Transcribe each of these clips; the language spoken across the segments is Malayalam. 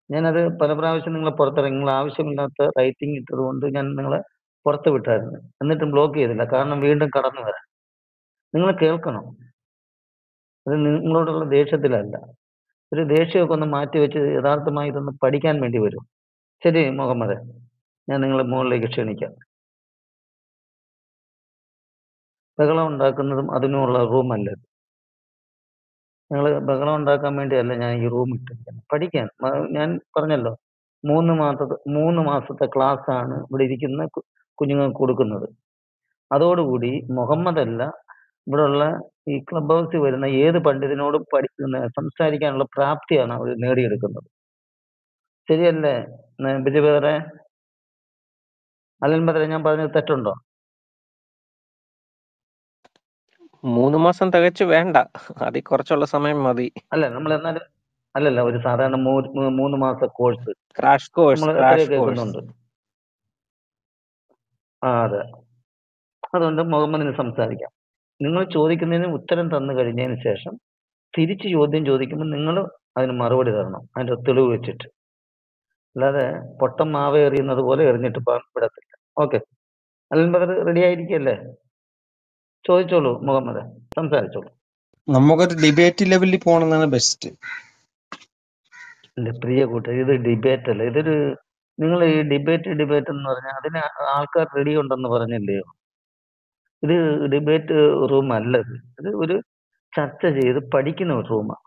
ഞാനത് പല പ്രാവശ്യം നിങ്ങളെ പുറത്തിറങ്ങി നിങ്ങൾ ആവശ്യമില്ലാത്ത റൈറ്റിംഗ് ഇട്ടത് കൊണ്ട് ഞാൻ നിങ്ങളെ പുറത്ത് വിട്ടായിരുന്നു എന്നിട്ടും ബ്ലോക്ക് ചെയ്തില്ല കാരണം വീണ്ടും കടന്നു വരാൻ നിങ്ങൾ കേൾക്കണം അത് നിങ്ങളോടുള്ള ദേഷ്യത്തിലല്ല ഒരു ദേഷ്യമൊക്കെ ഒന്ന് മാറ്റി വെച്ച് യഥാർത്ഥമായി ഇതൊന്ന് പഠിക്കാൻ വേണ്ടി വരും ശരി മുഹമ്മദ് ഞാൻ നിങ്ങളെ മുകളിലേക്ക് ക്ഷണിക്കാം ബഹളം ഉണ്ടാക്കുന്നതും അതിനുമുള്ള റൂമല്ല ഇത് നിങ്ങൾ ബഹളം ഉണ്ടാക്കാൻ വേണ്ടിയല്ല ഞാൻ ഈ റൂം ഇട്ടിരിക്കുന്നത് പഠിക്കാൻ മ- ഞാൻ പറഞ്ഞല്ലോ മൂന്ന് മാസത്തെ മൂന്ന് മാസത്തെ ക്ലാസ് ആണ് ഇവിടെ ഇരിക്കുന്ന കു- കുഞ്ഞുങ്ങൾക്ക് കൊടുക്കുന്നത് അതോടുകൂടി മുഹമ്മദ് അല്ല ഇവിടെയുള്ള ഈ ക്ലബ് ഹൗസിൽ വരുന്ന ഏത് പണ്ഡിതനോടും പഠിക്കുന്ന സംസാരിക്കാനുള്ള പ്രാപ്തിയാണ് അവർ നേടിയെടുക്കുന്നത് ശരിയല്ലേ ന- ബിജു ബദറെ അലൻ ബദറെ ഞാൻ പറഞ്ഞത് തെറ്റുണ്ടോ മൂന്ന് മാസം തികച്ചു വേണ്ട അതിൽ കുറച്ചുള്ള സമയം മതി അല്ല നമ്മൾ എന്നാലും അല്ലല്ല ഒരു സാധാരണ മൂ- മൂ- മൂന്ന് മാസ കോഴ്സ് ക്രാഷ് കോഴ്സ് നമ്മൾ എത്രയോ ക്രാഷ് കോഴ്സ് കേൾക്കുന്നുണ്ട് ആ അതെ അതുകൊണ്ട് മുഹമ്മദിന് സംസാരിക്കാം നിങ്ങൾ ചോദിക്കുന്നതിന് ഉത്തരം തന്നു കഴിഞ്ഞതിന് ശേഷം തിരിച്ച് ചോദ്യം ചോദിക്കുമ്പോൾ നിങ്ങൾ അതിന് മറുപടി തരണം അതിന്റെ തെളിവ് വെച്ചിട്ട് അല്ലാതെ പൊട്ടം മാവ എറിയുന്നത് പോലെ എറിഞ്ഞിട്ട് പോകാൻ വിടത്തില്ല ഓക്കെ അലൻ ബദർ റെഡി ആയിരിക്കല്ലേ ചോദിച്ചോളൂ മുഹമ്മദ് സംസാരിച്ചോളൂ നമുക്കൊരു ഡിബേറ്റ് ലെവലിൽ പോകണമെന്നാണ് ബെസ്റ്റ് എന്റെ പ്രിയ കൂട്ടർ ഇത് ഡിബേറ്റ് അല്ല ഇതൊരു നിങ്ങൾ ഈ ഡിബേറ്റ് ഡിബേറ്റ് എന്ന് പറഞ്ഞാൽ അതിന് ആൾക്കാർ റെഡി ഉണ്ടെന്ന് പറഞ്ഞില്ലയോ ഇത് ഡിബേറ്റ് റൂം അല്ല ഇത് ഇത് ഒരു ചർച്ച ചെയ്ത് പഠിക്കുന്ന ഒരു റൂമാണ്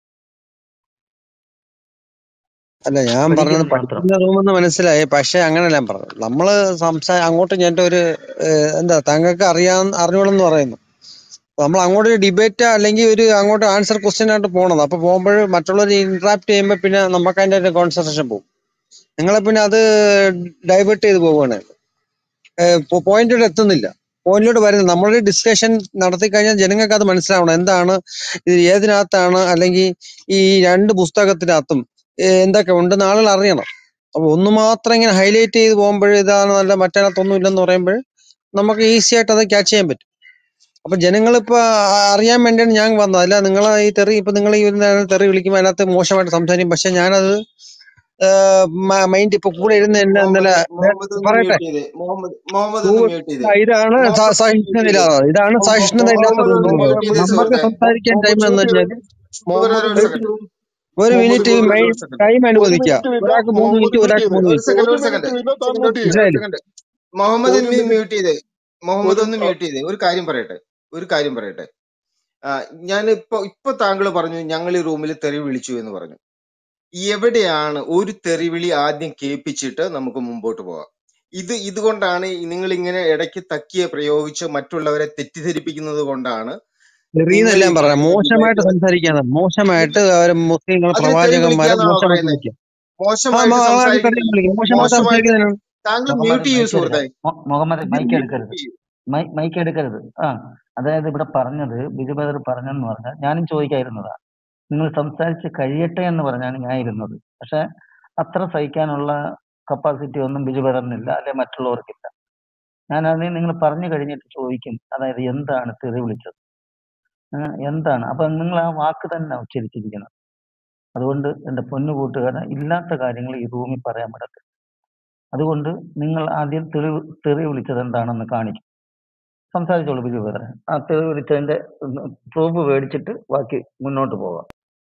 അല്ല ഞാൻ പറഞ്ഞത് പഠിക്കുന്നത് മാത്രം പഠിക്കുന്ന റൂമെന്ന് മനസ്സിലായി പക്ഷെ അങ്ങനെയല്ല ഞാൻ പറഞ്ഞത് നമ്മള് സംസാ അങ്ങോട്ട് ഞാൻ ഒരു ഏഹ്, എന്താ താങ്കൾക്ക് അറിയാൻ അറിഞ്ഞോളെന്ന് പറയുന്നു നമ്മൾ അങ്ങോട്ട് ഒരു ഡിബേറ്റ് അല്ലെങ്കിൽ ഒരു അങ്ങോട്ട് ആൻസർ ക്വസ്റ്റ്യൻ ആയിട്ട് പോകണം അപ്പൊ പോകുമ്പോൾ മറ്റുള്ളവർ ഇന്ററാക്ട് ചെയ്യുമ്പോൾ പിന്നെ നമുക്ക് അതിന്റെ ഒരു കോൺസെൻട്രേഷൻ പോകും നിങ്ങളെ പിന്നെ അത് ഡൈവേർട്ട് ചെയ്ത് പോവുകയാണ് പോയിന്റിലോട്ട് എത്തുന്നില്ല പോയിന്റിലോട്ട് വരുന്നത് നമ്മളൊരു ഡിസ്കഷൻ നടത്തി കഴിഞ്ഞാൽ ജനങ്ങൾക്ക് അത് മനസ്സിലാവണം എന്താണ് ഇത് ഏതിനകത്താണ് അല്ലെങ്കിൽ ഈ രണ്ട് പുസ്തകത്തിനകത്തും ഏഹ് എന്തൊക്കെ ഉണ്ടെന്ന് ആളുകൾ അറിയണം അപ്പൊ ഒന്ന് മാത്രം ഇങ്ങനെ ഹൈലൈറ്റ് ചെയ്ത് പോകുമ്പോൾ ഇതാണ് നല്ല മറ്റേനകത്തൊന്നും ഇല്ലെന്ന് പറയുമ്പോൾ നമുക്ക് ഈസി ആയിട്ട് അത് ക്യാച്ച് ചെയ്യാൻ പറ്റും അപ്പൊ ജനങ്ങളിപ്പോ ആ- അറിയാൻ വേണ്ടിയാണ് ഞാൻ വന്നത് അല്ല നിങ്ങൾ ഈ തെറി ഇപ്പൊ നിങ്ങൾ ഈ ഒരു തെറി വിളിക്കുമ്പോൾ അതിനകത്ത് മോശമായിട്ട് സംസാരിക്കും പക്ഷെ ഞാനത് മൈൻഡ് ഇപ്പൊ കൂടെ ഇരുന്ന് എന്നെ ഇന്നലെ മുഹമ്മദ് മുഹമ്മദ് ഒന്ന് പറയട്ടെ മ്യൂട്ട് ചെയ്തേ മുഹമ്മദ് മുഹമ്മദ് ഒന്ന് കൂ- മ്യൂട്ട് ചെയ്തേ ആ, ഇതാണ് സ- മുഹമ്മദ് ഒന്ന് സഹിഷ്ണുത മ്യൂട്ട് ചെയ്തേ ഇല്ലാതെ ഇതാണ് മു- മു- സഹിഷ്ണുത ഇല്ലാത്ത മുഹമ്മദ് ഒന്ന് റൂം മ്യൂട്ട് ചെയ്തേ നമുക്ക് സുഹൃത്തെ സംസാരിക്കാൻ ടൈം മുഹമ്മദ് എന്ന് മ്യൂട്ട് വെച്ചാൽ ചെയ്തു മുഹമ്മദ് മുഹമ്മദ് ഒരു മ്യൂട്ട് സെക്കൻഡ് ചെയ്തു ഒരു മുഹമ്മദ് മിനിറ്റ് മുഹമ്മദ് മൈ ഒരു സെക്കൻഡ് ടൈം ഒരു അനുവദിക്കുക മിനിറ്റ് വീതം ഒരാൾക്ക് മൂന്ന് മുഹമ്മദ് മിനിറ്റ് മ്യൂട്ട് ഒരാൾക്ക് ചെയ്ത് മൂന്ന് ഒരു മിനിറ്റ് സെക്കൻഡ് ഒരു ഒരു സെക്കൻഡ് മിനിറ്റ് വീതം താൻ മ്യൂട്ട് ചെയ്തു ഒരു മനസ്സിലായില്ലേ സെക്കൻഡ് മുഹമ്മദ് ഒരു ഒന്ന് മിനിറ്റ് മ്യൂട്ട് ചെയ്തേ മുഹമ്മദ് ഒരു ഒന്ന് മ്യൂട്ട് ചെയ്തേ ഒരു കാര്യം പറയട്ടെ ഒരു കാര്യം പറയട്ടെ ഞാൻ ഇപ്പൊ ഇപ്പൊ താങ്കൾ പറഞ്ഞു ഞങ്ങൾ ഈ റൂമിൽ തെറി വിളിച്ചു എന്ന് പറഞ്ഞു എവിടെയാണ് ഒരു തെറിവിളി ആദ്യം കേൾപ്പിച്ചിട്ട് നമുക്ക് മുമ്പോട്ട് പോകാം ഇത് ഇതുകൊണ്ടാണ് നിങ്ങൾ ഇങ്ങനെ ഇടയ്ക്ക് തക്കിയെ പ്രയോഗിച്ച് മറ്റുള്ളവരെ തെറ്റിദ്ധരിപ്പിക്കുന്നത് കൊണ്ടാണ് നിങ്ങൾ ചെറിയെന്നല്ല ഈ ഞാൻ പറയാം പറയുന്ന മോശമായിട്ട് ഡിബേറ്റ് സംസാരിക്കാന്ന് മോശമായിട്ട് അവര് മുസ്ലിങ്ങളെ അതിന് തെറി പ്രവാചകന്മാരെ വിളിക്കാന്നാണോ മോശമായിട്ട് പറയുന്നത് വിളിക്കുക ആ മോശമായിട്ട് ആളാണ് തെറി സംസാരിക്കുന്നില്ല വിളിക്കുക മോശമായിട്ട് മോശമായിട്ട് സംസാരിക്കുന്നതിനാണ് താങ്കൾ മുഹമ്മദ് മ്യൂട്ട് ചെയ്യൂ മൈക്ക് എടുക്ക സുഹൃത്തെ മു- മുഹമ്മദ് ഇതിന് മൈക്ക് മ്യൂട്ട് എടുക്കരുത് ചെയ്യൂ മൈ മൈക്ക് എടുക്കരുത് ആ അതായത് ഇവിടെ പറഞ്ഞത് ബിജു ബദർ പറഞ്ഞെന്ന് പറഞ്ഞാൽ ഞാനും ചോദിക്കാതിരുന്നതാ നിങ്ങൾ സംസാരിച്ച് കഴിയട്ടെ എന്ന് പറഞ്ഞാണ് ഞാൻ ഇരുന്നത് പക്ഷെ അത്ര സഹിക്കാനുള്ള കപ്പാസിറ്റി ഒന്നും ബിജു ബദറിനില്ല അല്ലെ മറ്റുള്ളവർക്കില്ല ഞാൻ അതിനെ നിങ്ങൾ പറഞ്ഞു കഴിഞ്ഞിട്ട് ചോദിക്കും അതായത് എന്താണ് തെറി വിളിച്ചത് ആ, എന്താണ് അപ്പൊ നിങ്ങൾ ആ വാക്ക് തന്നെ ഉച്ചരിച്ചിരിക്കുന്നത് അതുകൊണ്ട് എന്റെ പൊന്നു കൂട്ടുകാരൻ ഇല്ലാത്ത കാര്യങ്ങൾ ഈ റൂമിൽ പറയാൻ പറ്റത്തില്ല അതുകൊണ്ട് നിങ്ങൾ ആദ്യം തെറി തെറി വിളിച്ചത് എന്താണെന്ന് കാണിക്കും സംസാരിച്ചോളൂ ബിജു ബദറെ ആ തെറി വിളിച്ചതിന്റെ പ്രൂഫ് മേടിച്ചിട്ട് ബാക്കി മുന്നോട്ട് പോവാം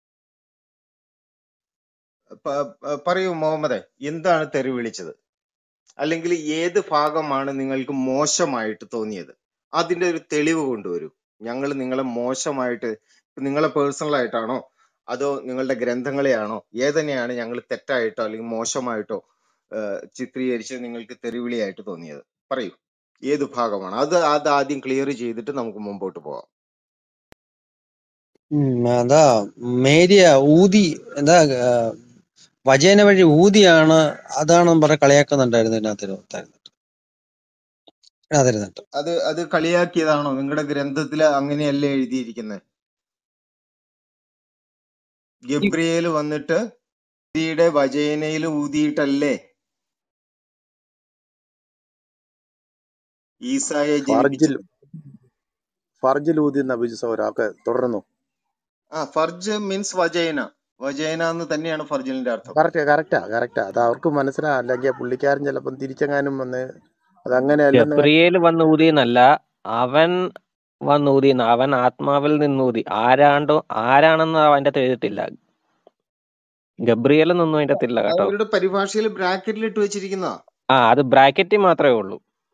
പ- പ- പറയൂ മുഹമ്മദെ എന്താണ് തെറി വിളിച്ചത് അല്ലെങ്കിൽ ഏത് ഭാഗമാണ് നിങ്ങൾക്ക് മോശമായിട്ട് തോന്നിയത് അതിന്റെ ഒരു തെളിവ് കൊണ്ടുവരൂ ഞങ്ങൾ നിങ്ങളെ മോശമായിട്ട് നിങ്ങളെ പേഴ്സണൽ ആയിട്ടാണോ അതോ നിങ്ങളുടെ ഗ്രന്ഥങ്ങളെയാണോ ഏതന്നെയാണ് ഞങ്ങൾ തെറ്റായിട്ടോ അല്ലെങ്കിൽ മോശമായിട്ടോ ഏഹ്, ചിത്രീകരിച്ച് നിങ്ങൾക്ക് തെറിവിളിയായിട്ട് തോന്നിയത് പറയൂ ഏത് ഭാഗമാണ് അത് അത് ആദ്യം ക്ലിയർ ചെയ്തിട്ട് നമുക്ക് മുമ്പോട്ട് പോവാം ഉം, അതാ മേരിയ ഊതി എന്താ ആ, വചന വഴി ഊതിയാണ് അതാണെന്ന് പറഞ്ഞ് കളിയാക്കുന്നുണ്ടായിരുന്നു ഇതിനകത്ത് അതിരുന്നിട്ട് അത് അത് കളിയാക്കിയതാണോ നിങ്ങളുടെ ഗ്രന്ഥത്തിൽ അങ്ങനെയല്ലേ എഴുതിയിരിക്കുന്നത് ഗബ്രിയേൽ വന്നിട്ട് ഊതിയുടെ വചനയിൽ ഊതിയിട്ടല്ലേ ഈസായെ ഫർജിൽ ജനിപ്പിച്ചത് ഫർജിൽ ഊതി എന്ന ബിജു സൗര ഓക്കെ തുടർന്നു ആ ഫർജ് മീൻസ് വജൈന വജൈന എന്ന് തന്നെയാണ് ഫർജിലിന്റെ അർത്ഥം കറക്റ്റ് കറക്റ്റാ കറക്റ്റാ അത് അവർക്ക് മനസ്സിലാവും അല്ലെങ്കിൽ ആ പുള്ളിക്കാരൻ ചിലപ്പം തിരിച്ചെങ്ങാനും വന്ന് അത് അങ്ങനെ അല്ലെന്ന് ഗബ്രിയേൽ വന്ന് ഊതിയെന്നല്ല അവൻ വന്ന് ഊതിയെന്ന് അവൻ ആത്മാവിൽ നിന്ന് ഊതി ആരാണ്ടോ ആരാണെന്ന് അതിന്റെ അകത്ത് എഴുതിയിട്ടില്ല ഗബ്രിയേൽ എന്നൊന്നും അതിന്റെ അകത്തില്ല അത് കേട്ടോ അവരുടെ പരിഭാഷയിൽ ബ്രാക്കറ്റിൽ ഇട്ട് വെച്ചിരിക്കുന്നതാ ആ അത് ബ്രാക്കറ്റിൽ മാത്രമേ ഉള്ളൂ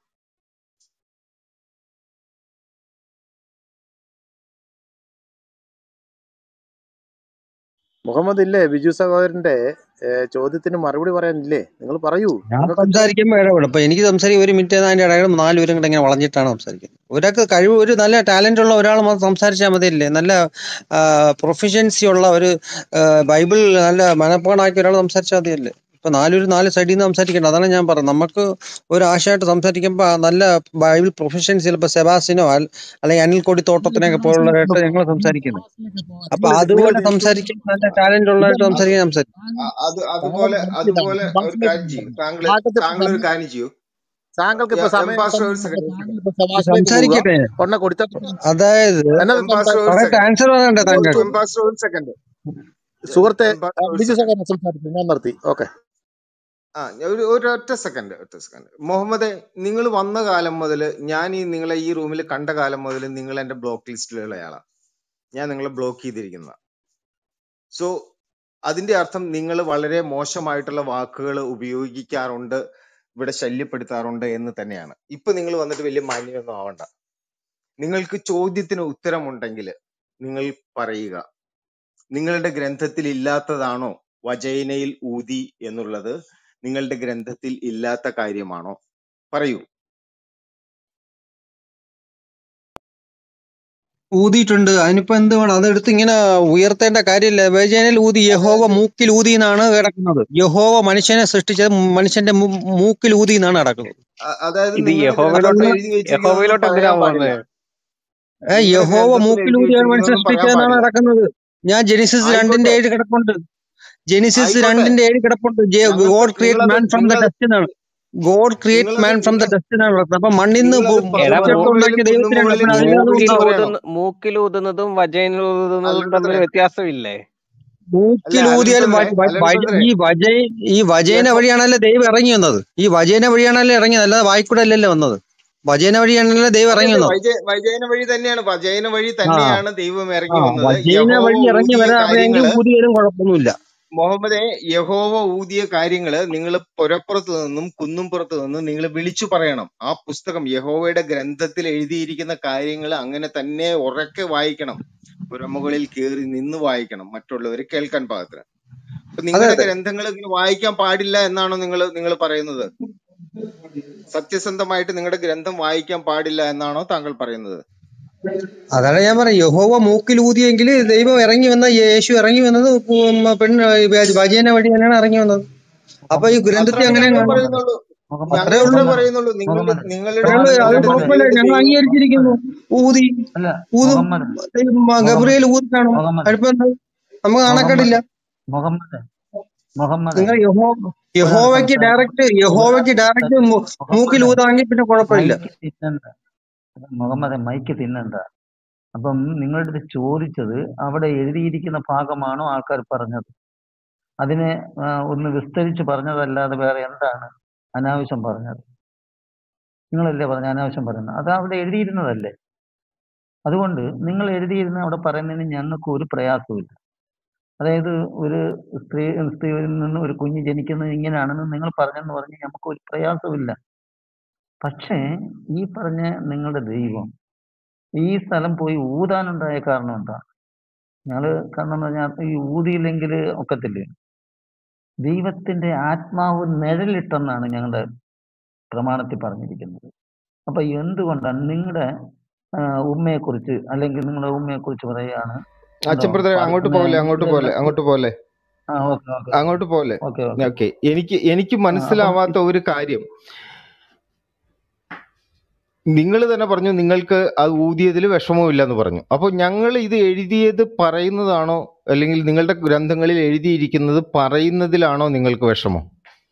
മുഹമ്മദ് ഇല്ലേ ബിജു സഹോദരന്റെ ഏ, ചോദ്യത്തിന് മറുപടി പറയാനില്ലേ നിങ്ങൾ പറയൂ ഞാൻ നിങ്ങൾക്ക് ഉത്തരം സംസാരിക്കുമ്പോൾ ഇടപെടും അപ്പൊ എനിക്ക് സംസാരിക്കും ഒരു മിനിറ്റ് അതിന്റെ ഇടയിൽ നാല് പേരും കൂടെ ഇങ്ങനെ വളഞ്ഞിട്ടാണ് സംസാരിക്കുന്നത് ഒരാൾക്ക് കഴിവ് ഒരു നല്ല ടാലന്റ് ഉള്ള ഒരാൾ മാത്രം സംസാരിച്ചാൽ മതിയല്ലേ നല്ല പ്രൊഫഷൻസി ഉള്ള ഒരു ആ, ബൈബിൾ നല്ല മനപ്പാടാക്കിയ ഒരാൾ സംസാരിച്ചാൽ മതിയല്ലേ ഇപ്പൊ നാലൊരു നാല് സൈഡിൽ നിന്ന് സംസാരിക്കണം അതാണ് ഞാൻ പറഞ്ഞത് നമുക്ക് ഒരു ആശയമായിട്ട് സംസാരിക്കുമ്പോൾ നല്ല ബൈബിൾ പ്രൊഫഷൻസി ചിലപ്പോൾ സെബാസിനോ അൽ- അല്ലെങ്കിൽ അനിൽ കൊടി തോട്ടത്തിനൊക്കെ പോലുള്ളവരായിട്ട് ഞങ്ങൾ സംസാരിക്കുന്നത് അപ്പൊ നിങ്ങൾ നിങ്ങൾ അതുപോലെ സംസാരിക്കാൻ നല്ല ടാലന്റ് ഉള്ളതായിട്ട് സംസാരിക്കാൻ സംസാരിക്കും അ- അത് അതുപോലെ അതുപോലെ ഒരു കാര്യം ചെയ്യൂ താങ്കൾ താങ്കൾ ഒരു കാര്യം ചെയ്യൂ താങ്കൾക്ക് ഇപ്പൊ എം സമയം പാസ്റ്റർ ഒരു ഉണ്ടെങ്കിൽ സെക്കൻഡ് താങ്കൾ ഇപ്പൊ സഭാഷിലേക്ക് പോവുക സംസാരിക്കട്ടെ ഒരെണ്ണം കൊടുത്തിട്ട് അതായത് എന്നത് എം പാസ്റ്റർ ഒരു കറക്റ്റ് സെക്കൻഡ് ആൻസർ പറയണ്ടേ താങ്കൾ എം പാസ്റ്റർ ഒരു സെക്കൻഡ് സുഹൃത്തെ എം പാസ്റ്റർ ഒരു ബിജു സെക്കൻഡ് സഹോദരൻ സംസാരിച്ചു ഞാൻ നിർത്തി ഓക്കെ ആ ഞാൻ ഒരു ഒരു ഒറ്റ സെക്കൻഡ് ഒറ്റ സെക്കൻഡ് മുഹമ്മദ് നിങ്ങൾ വന്ന കാലം മുതൽ ഞാൻ ഈ നിങ്ങളെ ഈ റൂമിൽ കണ്ട കാലം മുതൽ നിങ്ങൾ എന്റെ ബ്ലോക്ക് ലിസ്റ്റിലുള്ള ആളാണ് ഞാൻ നിങ്ങളെ ബ്ലോക്ക് ചെയ്തിരിക്കുന്ന സോ അതിന്റെ അർത്ഥം നിങ്ങൾ വളരെ മോശമായിട്ടുള്ള വാക്കുകൾ ഉപയോഗിക്കാറുണ്ട് ഇവിടെ ശല്യപ്പെടുത്താറുണ്ട് എന്ന് തന്നെയാണ് ഇപ്പൊ നിങ്ങൾ വന്നിട്ട് വലിയ മാന്യമൊന്നും ആവണ്ട നിങ്ങൾക്ക് ചോദ്യത്തിന് ഉത്തരമുണ്ടെങ്കിൽ നിങ്ങൾ പറയുക നിങ്ങളുടെ ഗ്രന്ഥത്തിൽ ഇല്ലാത്തതാണോ വജൈനയിൽ ഊതി എന്നുള്ളത് നിങ്ങളുടെ ഗ്രന്ഥത്തിൽ ഇല്ലാത്ത കാര്യമാണോ പറയൂ ഊതിയിട്ടുണ്ട് അതിനിപ്പോ എന്ത് വേണം അതെടുത്ത് ഇങ്ങനെ ഉയർത്തേണ്ട കാര്യമില്ല വേജനൽ ഊതി യഹോവ അതായത് മൂക്കിൽ ഊതി എന്നാണ് കിടക്കുന്നത് യഹോവ മനുഷ്യനെ സൃഷ്ടിച്ചത് മനുഷ്യന്റെ മു- മൂക്കിൽ ഊതി എന്നാണ് കിടക്കുന്നത് അ- അതായത് ഇത് നിങ്ങളുടെ യഹോവയിലോട്ട് ഗ്രന്ഥത്തിൽ എഴുതി വെച്ചിരിക്കുന്നതൊന്നും യഹോവയിലോട്ട് എന്തിനാ പറയാൻ പാടില്ല പോകുന്നത് ഏ നിങ്ങളുടെ യഹോവ ഗ്രന്ഥത്തിൽ മൂക്കിൽ എഴുതി ഊതിയാണ് മനുഷ്യൻ വെച്ചിരിക്കുന്നതൊന്നും പറയാൻ സൃഷ്ടിച്ചതെന്നാണ് പാടില്ല കിടക്കുന്നത് ഞാൻ ജെനിസിസ് രണ്ടിന്റെ ആയിക്കോട്ടെ ഏഴ് കിടപ്പുണ്ട് ജെനിസിസ് ആയിക്കോട്ടെ രണ്ടിന്റെ ഏഴ് കിടപ്പുണ്ട് ഞങ്ങൾക്ക് ഗോഡ് ക്രിയേറ്റ് നിങ്ങളത് മാൻ ഫ്രം ദ നിങ്ങളത് ഡസ്റ്റ് എന്നാണ് ഗോഡ് ക്രിയേറ്റ് നിങ്ങളത് മാൻ ഫ്രം ദ നിങ്ങൾ ഡസ്റ്റ് എന്നാണ് പറയുന്നത് അപ്പൊ മണ്ണിൽ നിന്ന് നിങ്ങളത് എടാ സൃഷ്ടിച്ചൊക്കെ മൂ പർവ്വതമുകളിലും ഉണ്ടാക്കിയ ദൈവത്തിനാണ് കുന്നുമുകളിലും അപ്പൊ അതിനകത്ത് മൂക്കിൽ ഉണ്ടാവും പറയണം ഊതുന്ന മൂക്കിൽ ഊതുന്നതും വജൈനിൽ ഊതുന്നതും അലൻ തമ്മിൽ ബ്രദറെ വ്യത്യാസമില്ലേ അല്ല മൂക്കിൽ അലൻ ഊതിയാലും ബ്രദറെ വ- വ- അലൻ വജ- ബ്രദറെ ഈ വജയ ഈ വജേന യഹോ വഴിയാണല്ലോ ദൈവം ഇറങ്ങി വന്നത് ഈ വജേന വഴിയാണല്ലോ ഇറങ്ങിയത് അല്ലാതെ വായിക്കൂടെ അല്ലല്ലോ വന്നത് വജേന വഴിയാണല്ലോ ദൈവം അതെ ഇറങ്ങി അതെ വന്നത് വൈജ വൈജയന വഴി തന്നെയാണ് വൈജയന വഴി ആ തന്നെയാണ് ദൈവം ആ ഇറങ്ങി വന്നത് വജേന യഹോവ വഴി ഇറങ്ങി ഊതിയ വരാൻ എവിടെയെങ്കിലും കാര്യങ്ങള് ഊതിയാലും കുഴപ്പമൊന്നുമില്ല മുഹമ്മദെ യഹോവ ഊതിയ കാര്യങ്ങള് നിങ്ങൾ പുരപ്പുറത്ത് നിന്നും കുന്നുംപുറത്ത് നിന്നും നിങ്ങൾ വിളിച്ചു പറയണം ആ പുസ്തകം യഹോവയുടെ ഗ്രന്ഥത്തിൽ എഴുതിയിരിക്കുന്ന കാര്യങ്ങൾ അങ്ങനെ തന്നെ ഉറക്കെ വായിക്കണം പുരമുകളിൽ കയറി നിന്ന് വായിക്കണം മറ്റുള്ളവർ കേൾക്കാൻ പാകത്തിന് അപ്പൊ അതെ നിങ്ങളുടെ അതെ ഗ്രന്ഥങ്ങൾ ഇങ്ങനെ വായിക്കാൻ പാടില്ല എന്നാണോ നിങ്ങൾ നിങ്ങൾ പറയുന്നത് സത്യസന്ധമായിട്ട് നിങ്ങളുടെ ഗ്രന്ഥം വായിക്കാൻ പാടില്ല എന്നാണോ താങ്കൾ പറയുന്നത് അതാണ് ഞാൻ പറയാം യഹോവ മൂക്കിൽ ഊതിയെങ്കിൽ ദൈവം ഇറങ്ങി വന്ന യേശു ഇറങ്ങി വന്നത് ഉം പെണ്ണ് വജേന വഴി തന്നെയാണ് ഇറങ്ങി വന്നത് അപ്പൊ ഈ മുഹമ്മദ് ഗ്രന്ഥത്തിൽ അത്രേ അങ്ങനെ ഞങ്ങൾ കാണും പറയുന്നുള്ളൂ മുഹമ്മദ് അത്രേ ഞങ്ങൾ ഉള്ളൂ അത്രേ മുഹമ്മദ് പറയുന്നുള്ളൂ നിങ്ങളുടെ മുഹമ്മദ് നിങ്ങളുടെ അത്രേ ഉള്ളൂ അത് മുഹമ്മദ് നിങ്ങളുടെ കുഴപ്പമില്ല നിങ്ങളുടെ ഞങ്ങൾ ദൈവം അംഗീകരിച്ചിരിക്കുന്നു ഊതി അല്ല ഊതും മുഹമ്മദ് മുഹമ്മദ് ഗബ്രിയേൽ ഊതി കാണും മുഹമ്മദ് അടുപ്പെന്താ നമുക്ക് നാണക്കേടില്ല മുഹമ്മദ് മുഹമ്മദ് മുഹമ്മദ് നിങ്ങൾ യഹോ ഒരാൾ യഹോവയ്ക്ക് സംസാരിക്കും ഡയറക്റ്റ് യഹോവയ്ക്ക് ഡയറക്റ്റ് മൂക്കിൽ മുഹമ്മദ് ഊതാണെങ്കിൽ പിന്നെ കുഴപ്പമില്ല മൈക്ക് തിന്നണ്ട മുഹമ്മദ് മൈക്ക് തിന്നണ്ട അപ്പം നിങ്ങളുടെ അടുത്ത് ചോദിച്ചത് അവിടെ എഴുതിയിരിക്കുന്ന ഭാഗമാണോ ആൾക്കാർ പറഞ്ഞത് അതിനെ ആ, ഒന്ന് വിസ്തരിച്ച് പറഞ്ഞതല്ലാതെ വേറെ എന്താണ് അനാവശ്യം പറഞ്ഞത് നിങ്ങളല്ലേ പറഞ്ഞ അനാവശ്യം പറയുന്നത് അത് അവിടെ എഴുതിയിരുന്നതല്ലേ അതുകൊണ്ട് നിങ്ങൾ എഴുതിയിരുന്ന അവിടെ പറയുന്നതിന് ഞങ്ങൾക്ക് ഒരു പ്രയാസവുമില്ല അതായത് ഒരു സ്ത്രീ സ്ത്രീയിൽ നിന്ന് ഒരു കുഞ്ഞ് ജനിക്കുന്നത് ഇങ്ങനെയാണെന്ന് നിങ്ങൾ പറഞ്ഞെന്ന് പറഞ്ഞ് നമുക്ക് ഒരു പ്രയാസമില്ല പക്ഷേ ഈ പറഞ്ഞ നിങ്ങളുടെ ദൈവം ഈ സ്ഥലം പോയി ഊതാനുണ്ടായ കാരണം എന്താ ഞങ്ങള് കാരണം എന്ന് പറഞ്ഞാൽ ഈ ഊതിയില്ലെങ്കിൽ ഒക്കത്തില്ലേ ദൈവത്തിന്റെ ആത്മാവ് നിഴലിട്ടെന്നാണ് ഞങ്ങളുടെ പ്രമാണത്തിൽ പറഞ്ഞിരിക്കുന്നത് അപ്പൊ എന്തുകൊണ്ടാണ് നിങ്ങളുടെ ഉമ്മയെ കുറിച്ച് അല്ലെങ്കിൽ നിങ്ങളുടെ ഉമ്മയെ കുറിച്ച് പറയുകയാണ് അച്ഛൻ ഉണ്ടോ ബ്രദറെ അങ്ങോട്ട് ഫാത്തിമ പോകല്ലേ അങ്ങോട്ട് പോകല്ലേ ഇതെല്ലാം അങ്ങോട്ട് പോകല്ലേ ആ ഓക്കെ ഓക്കെ അങ്ങോട്ട് പോകല്ലേ ഓക്കെ ഓക്കെ ഓക്കെ എനിക്ക് എനിക്ക് ആ അപ്പം മനസ്സിലാവാത്ത ഒരു കാര്യം നിങ്ങൾ തന്നെ പറഞ്ഞു നിങ്ങൾക്ക് അത് ഊതിയതിൽ വിഷമമില്ല എന്ന് പറഞ്ഞു അപ്പോൾ ഞങ്ങൾ ഇത് എഴുതിയത് പറയുന്നതാണോ അല്ലെങ്കിൽ നിങ്ങളുടെ ഗ്രന്ഥങ്ങളിൽ എഴുതിയിരിക്കുന്നത് പറയുന്നതിലാണോ നിങ്ങൾക്ക് വിഷമം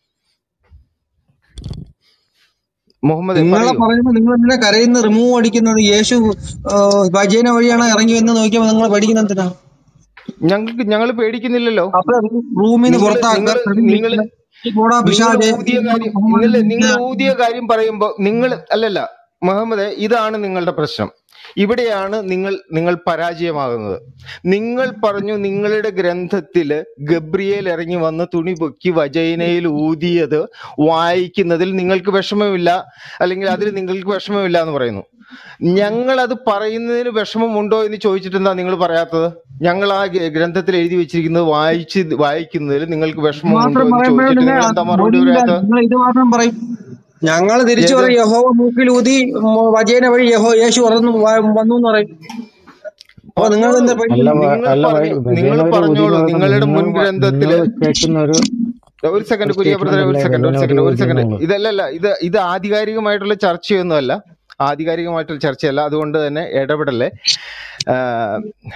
മുഹമ്മദ് നിങ്ങളെ പറയൂ പറയുമ്പോ നിങ്ങൾ എന്തിനാ കരയുന്ന റിമൂവ് അടിക്കുന്നത് യേശു ആ, വജേന വഴിയാണ് ഇറങ്ങി എന്ന് നോക്കിയപ്പോ നിങ്ങൾ പഠിക്കുന്ന എന്തിനാ ഞങ്ങൾക്ക് ഞങ്ങൾ പേടിക്കുന്നില്ലല്ലോ അപ്പൊ റൂമിൽ നിന്ന് നിങ്ങൾ പുറത്താക്കുക നിങ്ങൾ നിങ്ങൾ പോടാ നിങ്ങൾ പിശാചെ ഊതിയ കാര്യം നിങ്ങൾ നിങ്ങൾ ഊതിയ കാര്യം പറയുമ്പോ നിങ്ങൾ അല്ലല്ല മുഹമ്മദ് ഇതാണ് നിങ്ങളുടെ പ്രശ്നം ഇവിടെയാണ് നിങ്ങൾ നിങ്ങൾ പരാജയമാകുന്നത് നിങ്ങൾ പറഞ്ഞു നിങ്ങളുടെ ഗ്രന്ഥത്തില് ഗബ്രിയേൽ ഇറങ്ങി വന്ന് തുണി പൊക്കി വജൈനയിൽ ഊതിയത് വായിക്കുന്നതിൽ നിങ്ങൾക്ക് വിഷമമില്ല അല്ലെങ്കിൽ അതിൽ നിങ്ങൾക്ക് വിഷമമില്ല എന്ന് പറയുന്നു ഞങ്ങൾ അത് പറയുന്നതിന് വിഷമമുണ്ടോ എന്ന് ചോദിച്ചിട്ട് എന്താ നിങ്ങൾ പറയാത്തത് ഞങ്ങൾ ആ ഗ- ഗ്രന്ഥത്തിൽ എഴുതി വെച്ചിരിക്കുന്നത് വായിച്ച് വായിക്കുന്നതിൽ നിങ്ങൾക്ക് വിഷമമുണ്ടോ മാത്രം എന്ന് പറയുമ്പോഴും ചോദിച്ചിട്ട് നിങ്ങൾ നിങ്ങൾ എന്താ മറുപടി ഒരില്ല പറയാത്തത് നിങ്ങൾ ഇത് മാത്രം പറയും ഞങ്ങൾ തിരിച്ചു ഏത് പറയും യഹോവ മൂക്കിൽ ഊതി ഉം, വജേന വഴി യഹോ യേശു വന്നു വന്നു എന്ന് പറയും അപ്പൊ നിങ്ങൾ പറഞ്ഞോളൂ എന്താ പേടി അല്ല വ- നിങ്ങൾ അല്ല പറഞ്ഞു വ- നിങ്ങൾ വജൈന ഒരു ഊതി പറഞ്ഞോളൂ എന്ന് നിങ്ങളുടെ നിങ്ങൾ മുൻ വ- നിങ്ങൾ ഗ്രന്ഥത്തില് വെച്ചേക്കുന്ന ഒരു ഒരു സെക്കൻഡ് ഒരു കുര്യ സ്റ്റേറ്റ്മെന്റ് ബ്രദറെ ഒരു അല്ലേ സെക്കൻഡ് ഒരു വജൈന ഒരു സെക്കൻഡ് ഒരു ഊതി സെക്കൻഡ് എന്നുള്ളത് ഇതല്ലല്ല ഇത് ഇത് ആധികാരികമായിട്ടുള്ള ചർച്ചയൊന്നുമല്ല ആധികാരികമായിട്ടുള്ള ചർച്ചയല്ല അതുകൊണ്ട് തന്നെ ഇടപെടല്ലേ ആഹ്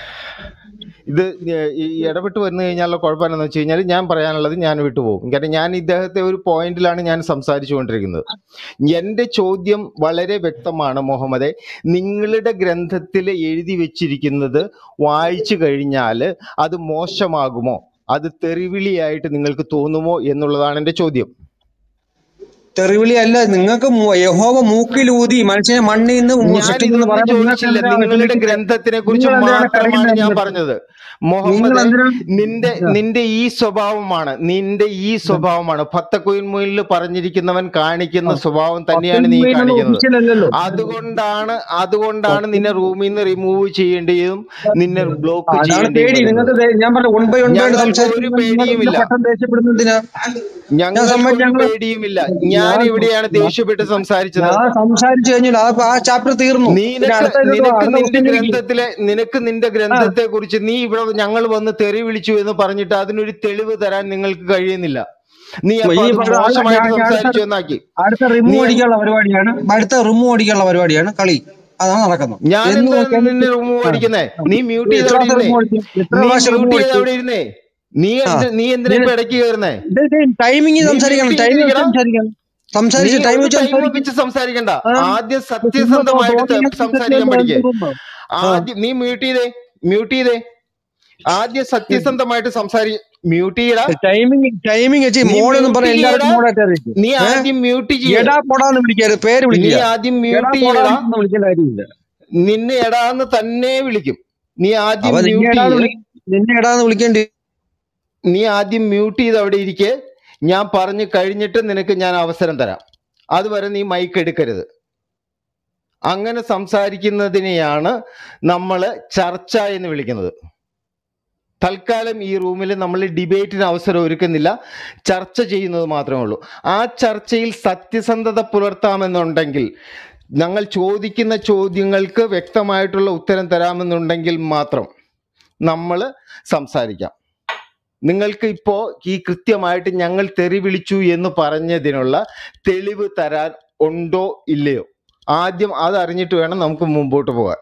ഇത് ഈ ഇടപെട്ട് വന്നു കഴിഞ്ഞാലുള്ള കുഴപ്പം എന്താണെന്ന് വെച്ച് കഴിഞ്ഞാൽ ഞാൻ പറയാനുള്ളത് ഞാൻ വിട്ടുപോകും കാരണം ഞാൻ ഇദ്ദേഹത്തെ ഒരു പോയിന്റിലാണ് ഞാൻ സംസാരിച്ചുകൊണ്ടിരിക്കുന്നത് എന്റെ ചോദ്യം വളരെ വ്യക്തമാണ് മുഹമ്മദെ നിങ്ങളുടെ ഗ്രന്ഥത്തിൽ എഴുതി വെച്ചിരിക്കുന്നത് വായിച്ചു കഴിഞ്ഞാൽ അത് മോശമാകുമോ അത് തെറിവിളിയായിട്ട് നിങ്ങൾക്ക് തോന്നുമോ എന്നുള്ളതാണ് എന്റെ ചോദ്യം തെറിവിളി അല്ല നിങ്ങൾക്ക് മു- യഹോവ മൂക്കിൽ ഊതി മനുഷ്യനെ മണ്ണിൽ നിന്ന് ഞാൻ സൃഷ്ടിക്കുന്നു ഇതൊന്നും പറയുമ്പോൾ നിങ്ങൾക്ക് ചോദിച്ചില്ല എന്തിനാണ് നിങ്ങളുടെ വിഷമിക്കുന്നത് ഗ്രന്ഥത്തിനെ കുറിച്ച് നിങ്ങൾ എന്തിനാണ് മാത്രമാണ് കരയുന്നത് ഞാൻ എന്നിട്ട് പറഞ്ഞത് നിങ്ങൾ മുഹമ്മദ് എന്തിനാണ് നിന്റെ നിന്റെ ഈ സ്വഭാവമാണ് നിന്റെ ഈ സ്വഭാവമാണ് ഫത്തക്കുയിൻമുയിൽ പറഞ്ഞിരിക്കുന്നവൻ കാണിക്കുന്ന സ്വഭാവം തന്നെയാണ് നീ പത്തൊൻപതിനുള്ള കാണിക്കുന്നത് ഒഫീഷ്യൽ അല്ലല്ലോ അതുകൊണ്ടാണ് അതുകൊണ്ടാണ് നിന്നെ റൂമിൽ നിന്ന് റിമൂവ് ചെയ്യേണ്ടതും നിന്നെ ബ്ലോക്ക് അതാണ് ചെയ്യേണ്ടിയും പേടി നിങ്ങൾക്ക് വരുന്നത് ദേ- ഞാൻ പറഞ്ഞു വൺ ബൈ വൺ ബൈ ഞങ്ങൾക്ക് ഒരു സംസാരിക്കുന്നത് നിങ്ങൾ എന്തിനാ പേടിയുമില്ല പെട്ടെന്ന് ദേഷ്യപ്പെടുന്നത് എന്തിനാ ഞാൻ ഞങ്ങൾക്ക് സമ്മതിച്ചു ഒരു ഞങ്ങള് പേടിയുമില്ല ഞാൻ ഞാൻ ഇവിടെയാണ് ദേഷ്യപ്പെട്ട് സംസാരിച്ചത് ഞാൻ സംസാരിച്ചു കഴിഞ്ഞാൽ ആ ആ ചാപ്റ്റർ തീർന്നു പിന്നെ നിനക്ക് അടുത്ത ഇതിട്ട് നിനക്ക് അടുത്ത നിന്റെ ക്വസ്റ്റ്യൻ ചോദിക്കും ഗ്രന്ഥത്തിലെ നിനക്ക് നിന്റെ ആ ഗ്രന്ഥത്തെ കുറിച്ച് നീ ഇവിടെ ഞങ്ങൾ വന്ന് തെറി വിളിച്ചു എന്ന് പറഞ്ഞിട്ട് അതിനൊരു തെളിവ് തരാൻ നിങ്ങൾക്ക് കഴിയുന്നില്ല നീ ഈ അപ്പൊ അത് പറഞ്ഞ അല്ല മോശമായിട്ട് ഞാൻ ഞാൻ അടുത്ത സംസാരിച്ചു എന്നാക്കി അടുത്ത നീ റിമൂവ് അടിക്കാനുള്ള പരിപാടിയാണ് അടുത്ത റിമൂവ് അടിക്കാനുള്ള പരിപാടിയാണ് കളി അതാണ് നടക്കുന്നത് ഞാൻ എന്ന് എന്താ നോക്കിയാൽ നിന്നെ റിമൂവ് ആ അടിക്കുന്നേ ആ. നീ മ്യൂട്ട് ചെയ്ത് എത്ര അവിടെ പ്രാവശ്യം ഇരുന്നേ റിമൂവ് അടിച്ചു എത്ര നീ പ്രാവശ്യം മ്യൂട്ട് റിമൂവ് ചെയ്ത് അടിച്ചു അവിടെ ഇരുന്നേ നീ ആ എന്ത് നീ എന്തിനാ ഇപ്പൊ ഇടയ്ക്ക് കയറുന്നേ ടൈമിങ് നീ സംസാരിക്കണം മ്യൂട്ട് ടൈമിംഗ് വെച്ച് ചെയ്തിരിക്കടാ സംസാരിക്കണം നീ സംസാരിച്ച് ടൈം ഒരു വെച്ച് ടൈം സംസാരിക്കും വെച്ച് സംസാരിക്കണ്ട ആ ആദ്യം ഇപ്പൊ ചുമ്മാ തോ- സത്യസന്ധമായിട്ട് തോന്നിയ ത- സംസാരിക്കാൻ പഠിക്കേ തോന്നുന്നു ആ ആദ്യം നീ മ്യൂട്ട് ചെയ്തേ മ്യൂട്ട് ചെയ്തേ ആദ്യം സത്യസന്ധമായിട്ട് സംസാരി മ്യൂട്ട് ചെയ്യടാ ടൈമിംഗ് ടൈമിംഗ് വെച്ച് നീ മോഡെന്ന് മ്യൂട്ട് പറഞ്ഞ എല്ലാവർക്കും ചെയ്യടാ മോഡായിട്ട് അറിയിക്കും നീ ഏഹ് ആദ്യം മ്യൂട്ട് ചെയ്യ് എടാ പൊടാന്ന് വിളിക്കരുത് പേര് നീ വിളിക്കുക ആദ്യം എടാ മ്യൂട്ട് പൊടാ ചെയ്യടാ എന്ന് വിളിക്കേണ്ട കാര്യമില്ല നിന്നെ എടാന്ന് തന്നെ വിളിക്കും നീ ആദ്യം അപ്പൊ നിന്നെ മ്യൂട്ട് എടാന്ന് ചെയ്യ് വിളി നിന്നെ എടാന്ന് വിളിക്കേണ്ടി നീ ആദ്യം മ്യൂട്ട് ചെയ്ത് അവിടെ ഇരിക്കെ ഞാൻ പറഞ്ഞു കഴിഞ്ഞിട്ട് നിനക്ക് ഞാൻ അവസരം തരാം അതുവരെ നീ മൈക്ക് എടുക്കരുത് അങ്ങനെ സംസാരിക്കുന്നതിനെയാണ് നമ്മൾ ചർച്ച എന്ന് വിളിക്കുന്നത് തൽക്കാലം ഈ റൂമിൽ നമ്മൾ ഡിബേറ്റിന് അവസരം ഒരുക്കുന്നില്ല ചർച്ച ചെയ്യുന്നത് മാത്രമേ ഉള്ളൂ ആ ചർച്ചയിൽ സത്യസന്ധത പുലർത്താമെന്നുണ്ടെങ്കിൽ ഞങ്ങൾ ചോദിക്കുന്ന ചോദ്യങ്ങൾക്ക് വ്യക്തമായിട്ടുള്ള ഉത്തരം തരാമെന്നുണ്ടെങ്കിൽ മാത്രം നമ്മൾ സംസാരിക്കാം നിങ്ങൾക്ക് ഇപ്പോൾ ഈ കൃത്യമായിട്ട് ഞങ്ങൾ തെറി വിളിച്ചു എന്ന് പറഞ്ഞതിനുള്ള തെളിവ് തരാൻ ഉണ്ടോ ഇല്ലയോ ആദ്യം അത് അറിഞ്ഞിട്ട് വേണം നമുക്ക് മുമ്പോട്ട് പോകാൻ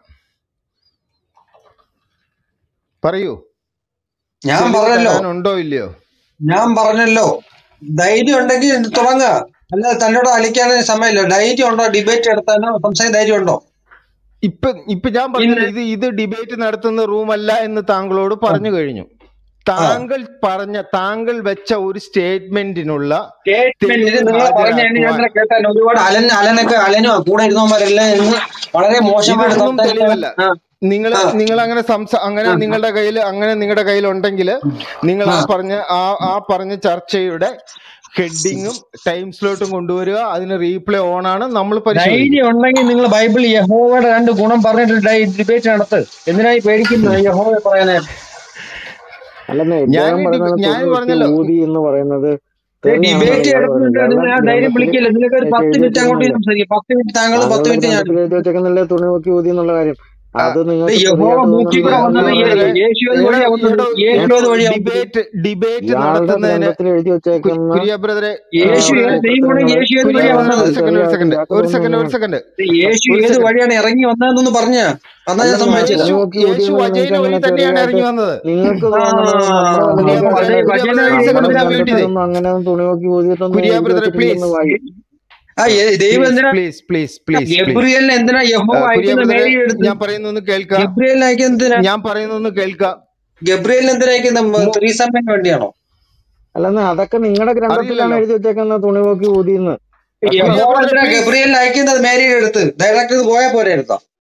പറയൂ ഞാൻ തെളിവ് പറഞ്ഞല്ലോ തരാനുണ്ടോ ഇല്ലയോ ഞാൻ പറഞ്ഞല്ലോ ധൈര്യം ഉണ്ടെങ്കിൽ തുടങ്ങുക അല്ല തന്നോട് അലിക്കാൻ സമയമില്ല ധൈര്യം ഉണ്ടോ ഡിബേറ്റ് നടത്താനോ സംസാരിക്കാൻ ധൈര്യം ഉണ്ടോ ഇപ്പൊ ഇപ്പൊ ഞാൻ ഇന്ന് പറഞ്ഞല്ലോ ഇത് ഇത് ഡിബേറ്റ് നടത്തുന്ന റൂമല്ല എന്ന് താങ്കളോട് ആ പറഞ്ഞു കഴിഞ്ഞു ആ താങ്കൾ പറഞ്ഞ താങ്കൾ വെച്ച ഒരു സ്റ്റേറ്റ്മെന്റിനുള്ള സ്റ്റേറ്റ്മെന്റിൽ തെളിവ് നിങ്ങൾ പറഞ്ഞ ഞാൻ ഹാജരാക്കുവാൻ ഇന്നലെ കേട്ടാൽ ഒരുപാട് അലൻ അലനൊക്കെ അലനോ കൂടെ ഇരുന്നവന്മാരെല്ലാം ഇന്ന് വളരെ മോശമായിട്ട് ഇതൊന്നും സംസാരിക്കാൻ തെളിവല്ല ആ നിങ്ങൾ ആ നിങ്ങൾ അങ്ങനെ സംസ അങ്ങനെ ആ നിങ്ങളുടെ കയ്യിൽ അങ്ങനെ നിങ്ങളുടെ കയ്യിൽ ഉണ്ടെങ്കിൽ നിങ്ങൾ ആ ആ പറഞ്ഞ ആ ആ പറഞ്ഞ ചർച്ചയുടെ ഹെഡിങ്ങും ടൈം സ്ലോട്ടും കൊണ്ടുവരിക അതിന് റീപ്ലേ ഓൺ ആണ് നമ്മൾ പരിശോധിക്കും ധൈര്യം ഉണ്ടെങ്കിൽ നിങ്ങൾ ബൈബിൾ യഹോവയുടെ രണ്ട് ഗുണം പറഞ്ഞിട്ട് ഡിബേറ്റ് നടത്ത് എന്തിനായി പേടിക്കുന്നത് യഹോവയെ പറയാനായിട്ട് അല്ലെന്നേ ഞാൻ ഇദ്ദേഹം പറയുന്നത് ഞാൻ തുണി വെച്ച് പറഞ്ഞല്ലോ ഊതി എന്ന് പറയുന്നത് തെറിയാണെന്ന് ഡിബേറ്റ് ഇയാൾ പറയുന്നത് എടുത്തിട്ട് നിങ്ങൾ വെള്ളം ആ ധൈര്യം ഗ്രന്ഥത്തിൽ വിളിക്കില്ല നിങ്ങൾക്ക് ഒരു പത്ത് എഴുതി മിനിറ്റ് അങ്ങോട്ട് വെച്ചേക്കുന്നില്ലേ സംസാരിക്കും പത്ത് മിനിറ്റ് താങ്കൾ പത്ത് താങ്കളുടെ മിനിറ്റ് ഞാൻ ഗ്രന്ഥത്തിൽ എഴുതി വെച്ചേക്കുന്നില്ലേ തുണി നോക്കി ഊതി എന്നുള്ള കാര്യം ആ, അത് ഇത് നിങ്ങൾക്ക് യഹോവ ശരിയായിട്ട് മൂക്കി കൂടെ തോന്നുന്നുണ്ടെങ്കിൽ വന്നത് അത് ബ്രദറെ യേ- യേശു ഏത് എടോ വഴിയാ വന്നത് എടോ യേശു എടോ ഏത് വഴിയാ വന്നത് ഡിബേറ്റ് ഡിബേറ്റ് ഇയാളുടെ നടത്തുന്നതിന് ഗ്രന്ഥത്തിൽ എഴുതി കു- വെച്ചേക്കുന്ന കുര്യ ബ്രദറെ കുര്യ യേശു ആ, ഏത് ബ്രദറെ ദൈവമാണെങ്കിൽ ഉത്തരങ്ങള് യേശു ഏത് കുര്യ വഴിയാ ബ്രദറെ വന്നത് ഒരു സെക്കൻഡ് ഒരു തെറിയായിട്ട് സെക്കൻഡ് ഒരു ഇയാൾക്ക് സെക്കൻഡ് ഒരു തോന്നുന്നു സെക്കൻഡ് ഇത് യേശു ഒരു ഏത് സെക്കൻഡ് വഴിയാണ് ഇറങ്ങി വന്നതെന്നൊന്ന് പറഞ്ഞ എന്നാ ഞാൻ അല്ലെന്നേ സമ്മതിച്ചത് യേശു തുണി നോക്കി ഊതി യേശു എന്ന് വചൈന നിങ്ങൾക്ക് വഴി അങ്ങനെ തന്നെയാണ് ചെറിയായിട്ട് ഇറങ്ങി വന്നത് നിങ്ങൾക്ക് ആ തോന്നണത് നമ്മുടെ കുര്യ അപ്പൊ ഗ്രന്ഥത്തില് ബ്രദറെ വച കുര്യ വചന ബ്രദറെ ഒരു ദൈവം സെക്കൻഡ് എന്തിനാ ഞാൻ മ്യൂട്ട് ചെയ്തേ നമ്മുടെ ഗ്രന്ഥത്തിലൊന്നും അങ്ങനെ തുണി നോക്കി ഊതിയിട്ടൊന്നും കുര്യ എഴുതി ബ്രദറെ പ്ലീസ് വെച്ചിട്ടില്ലെന്ന് വായി ആ ഏ- ദൈവം പ്ലീസ് എന്തിനാ പ്ലീസ് പ്ലീസ് പ്ലീസ് പ്ലീസ് ഗബ്രിയലിനെ എന്തിനാ യഹോവ കുര്യ അയക്കുന്ന ബ്രദറെ മേരി എടുത്ത് ഞാൻ പറയുന്നൊന്ന് കേൾക്കുക ഗബ്രിയലിനെ അയക്കുന്ന എന്തിനാ ഞാൻ പറയുന്നൊന്ന് കേൾക്കുക ഗബ്രിയേലിന് എന്തിനായിരിക്കും മോ- ത്രീ സമയം വേണ്ടിയാണോ അല്ലെന്ന് അതൊക്കെ നിങ്ങളുടെ ഗ്രന്ഥത്തിലാണ് അറിയില്ലല്ലോ എഴുതി വെച്ചേക്കുന്ന തുണി നോക്കി ഊതിന്ന് കുര്യ യഹോവ ബ്രദറെ എന്തിനാ പ്ലീസ് ഗബ്രിയേലിനെ അയക്കുന്നത് മേരിയുടെ അടുത്ത് ഡയറക്റ്റ് ഇത് പോയാൽ പോരെ എടുത്താ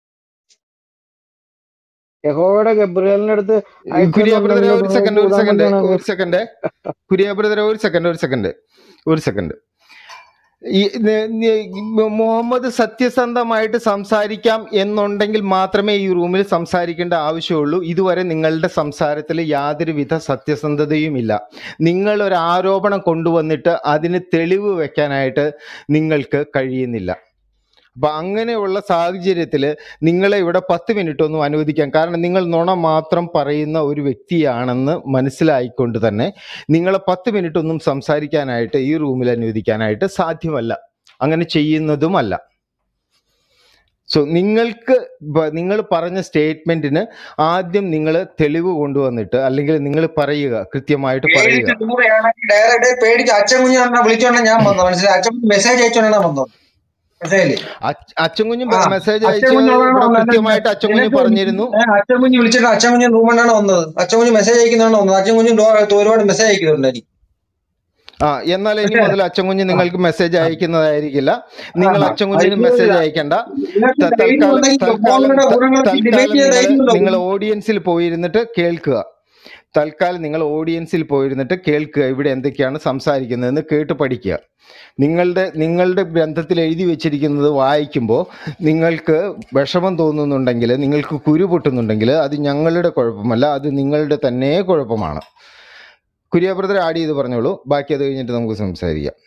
യഹോവയുടെ ഗബ്രിയലിന്റെ അടുത്ത് കുര്യ ബ്രദറെ അയച്ചെന്നുണ്ടെങ്കിൽ ഒരു തുണി സെക്കൻഡ് നോക്കി ഒരു ഊതാൻ സെക്കൻഡ് വേണ്ടിയാണ് ഒരു സെക്കൻഡ് കുര്യ ബ്രദറെ ഒരു സെക്കൻഡ് ഒരു സെക്കൻഡ് ഒരു സെക്കൻഡ് ഈ ന- ന- മുഹമ്മദ് സത്യസന്ധമായിട്ട് സംസാരിക്കാം എന്നുണ്ടെങ്കിൽ മാത്രമേ ഈ റൂമിൽ സംസാരിക്കേണ്ട ആവശ്യമുള്ളൂ ഇതുവരെ നിങ്ങളുടെ സംസാരത്തിൽ യാതൊരുവിധ സത്യസന്ധതയും ഇല്ല നിങ്ങൾ ഒരു ആരോപണം കൊണ്ടുവന്നിട്ട് അതിന് തെളിവ് വെക്കാനായിട്ട് നിങ്ങൾക്ക് കഴിയുന്നില്ല അപ്പൊ അങ്ങനെയുള്ള സാഹചര്യത്തിൽ നിങ്ങളെ ഇവിടെ പത്ത് മിനിറ്റ് ഒന്നും അനുവദിക്കാം കാരണം നിങ്ങൾ നുണ മാത്രം പറയുന്ന ഒരു വ്യക്തിയാണെന്ന് മനസ്സിലായിക്കൊണ്ട് തന്നെ നിങ്ങളെ പത്ത് മിനിറ്റ് ഒന്നും സംസാരിക്കാനായിട്ട് ഈ റൂമിൽ അനുവദിക്കാനായിട്ട് സാധ്യമല്ല അങ്ങനെ ചെയ്യുന്നതുമല്ല സോ നിങ്ങൾക്ക് നിങ്ങൾ പറഞ്ഞ സ്റ്റേറ്റ്മെന്റിന് ആദ്യം നിങ്ങൾ തെളിവ് കൊണ്ടുവന്നിട്ട് അല്ലെങ്കിൽ നിങ്ങൾ പറയുക കൃത്യമായിട്ട് പറയുക പേടിച്ച് ദൂരെയാണെങ്കിൽ ഡയറക്റ്റ് പേടിച്ച് അച്ഛൻ കുഞ്ഞു വിളിച്ചോണ്ടാ ഞാൻ വന്നത് മനസ്സിലായി അച്ഛൻ മെസ്സേജ് അയച്ചോണ്ടാണ് വന്നത് മനസ്സിലായില്ലേ അച്ഛ- അച്ഛൻകുഞ്ഞും ആ മെസ്സേജ് അച്ഛൻ അയച്ച് കുഞ്ഞ് അതാണ് ഇവിടെ വന്നത് കൃത്യമായിട്ട് അച്ഛൻകുഞ്ഞ് നിനക്ക് പറഞ്ഞിരുന്നു ഏ, അച്ഛൻ കുഞ്ഞ് വിളിച്ചിട്ട് അച്ഛൻ കുഞ്ഞ് റൂമണ്ടാണ് വന്നത് അച്ഛൻ കുഞ്ഞ് മെസ്സേജ് അയക്കുന്നതാണ് വന്നത് അച്ഛൻ കുഞ്ഞ് ഡോ- ഒരുപാട് മെസ്സേജ് അയക്കുന്നുണ്ട് എനിക്ക് ആ എന്നാൽ ഇനി മനസ്സിലായോ മുതൽ അച്ഛൻകുഞ്ഞ് ആ, നിങ്ങൾക്ക് മെസ്സേജ് അയക്കുന്നതായിരിക്കില്ല ആ, നിങ്ങൾ അച്ഛൻകുഞ്ഞിന് അയക്കുന്നില്ല മെസ്സേജ് അയക്കണ്ട നിങ്ങൾക്ക് ത- ധൈര്യം തൽക്കാലം ഉണ്ടെങ്കിൽ തൽക്കാലം ഫോണിലൂടെ ത- ഊഴങ്ങളൊക്കെ ഡിബേറ്റ് തൽക്കാലം ചെയ്ത് നിങ്ങൾ ധൈര്യം ഉണ്ടോ നിങ്ങൾ ഓഡിയൻസിൽ പോയിരുന്നിട്ട് കേൾക്കുക തൽക്കാലം നിങ്ങൾ ഓഡിയൻസിൽ പോയിരുന്നിട്ട് കേൾക്കുക ഇവിടെ എന്തൊക്കെയാണ് സംസാരിക്കുന്നതെന്ന് കേട്ട് പഠിക്കുക നിങ്ങളുടെ നിങ്ങളുടെ ഗ്രന്ഥത്തിൽ എഴുതി വെച്ചിരിക്കുന്നത് വായിക്കുമ്പോൾ നിങ്ങൾക്ക് വിഷമം തോന്നുന്നുണ്ടെങ്കിൽ നിങ്ങൾക്ക് കുരു പൊട്ടുന്നുണ്ടെങ്കിൽ അത് ഞങ്ങളുടെ കുഴപ്പമല്ല അത് നിങ്ങളുടെ തന്നെ കുഴപ്പമാണ് കുര്യ ബ്രദർ ആഡ് ചെയ്ത് പറഞ്ഞോളൂ ബാക്കി അത് കഴിഞ്ഞിട്ട് നമുക്ക് സംസാരിക്കാം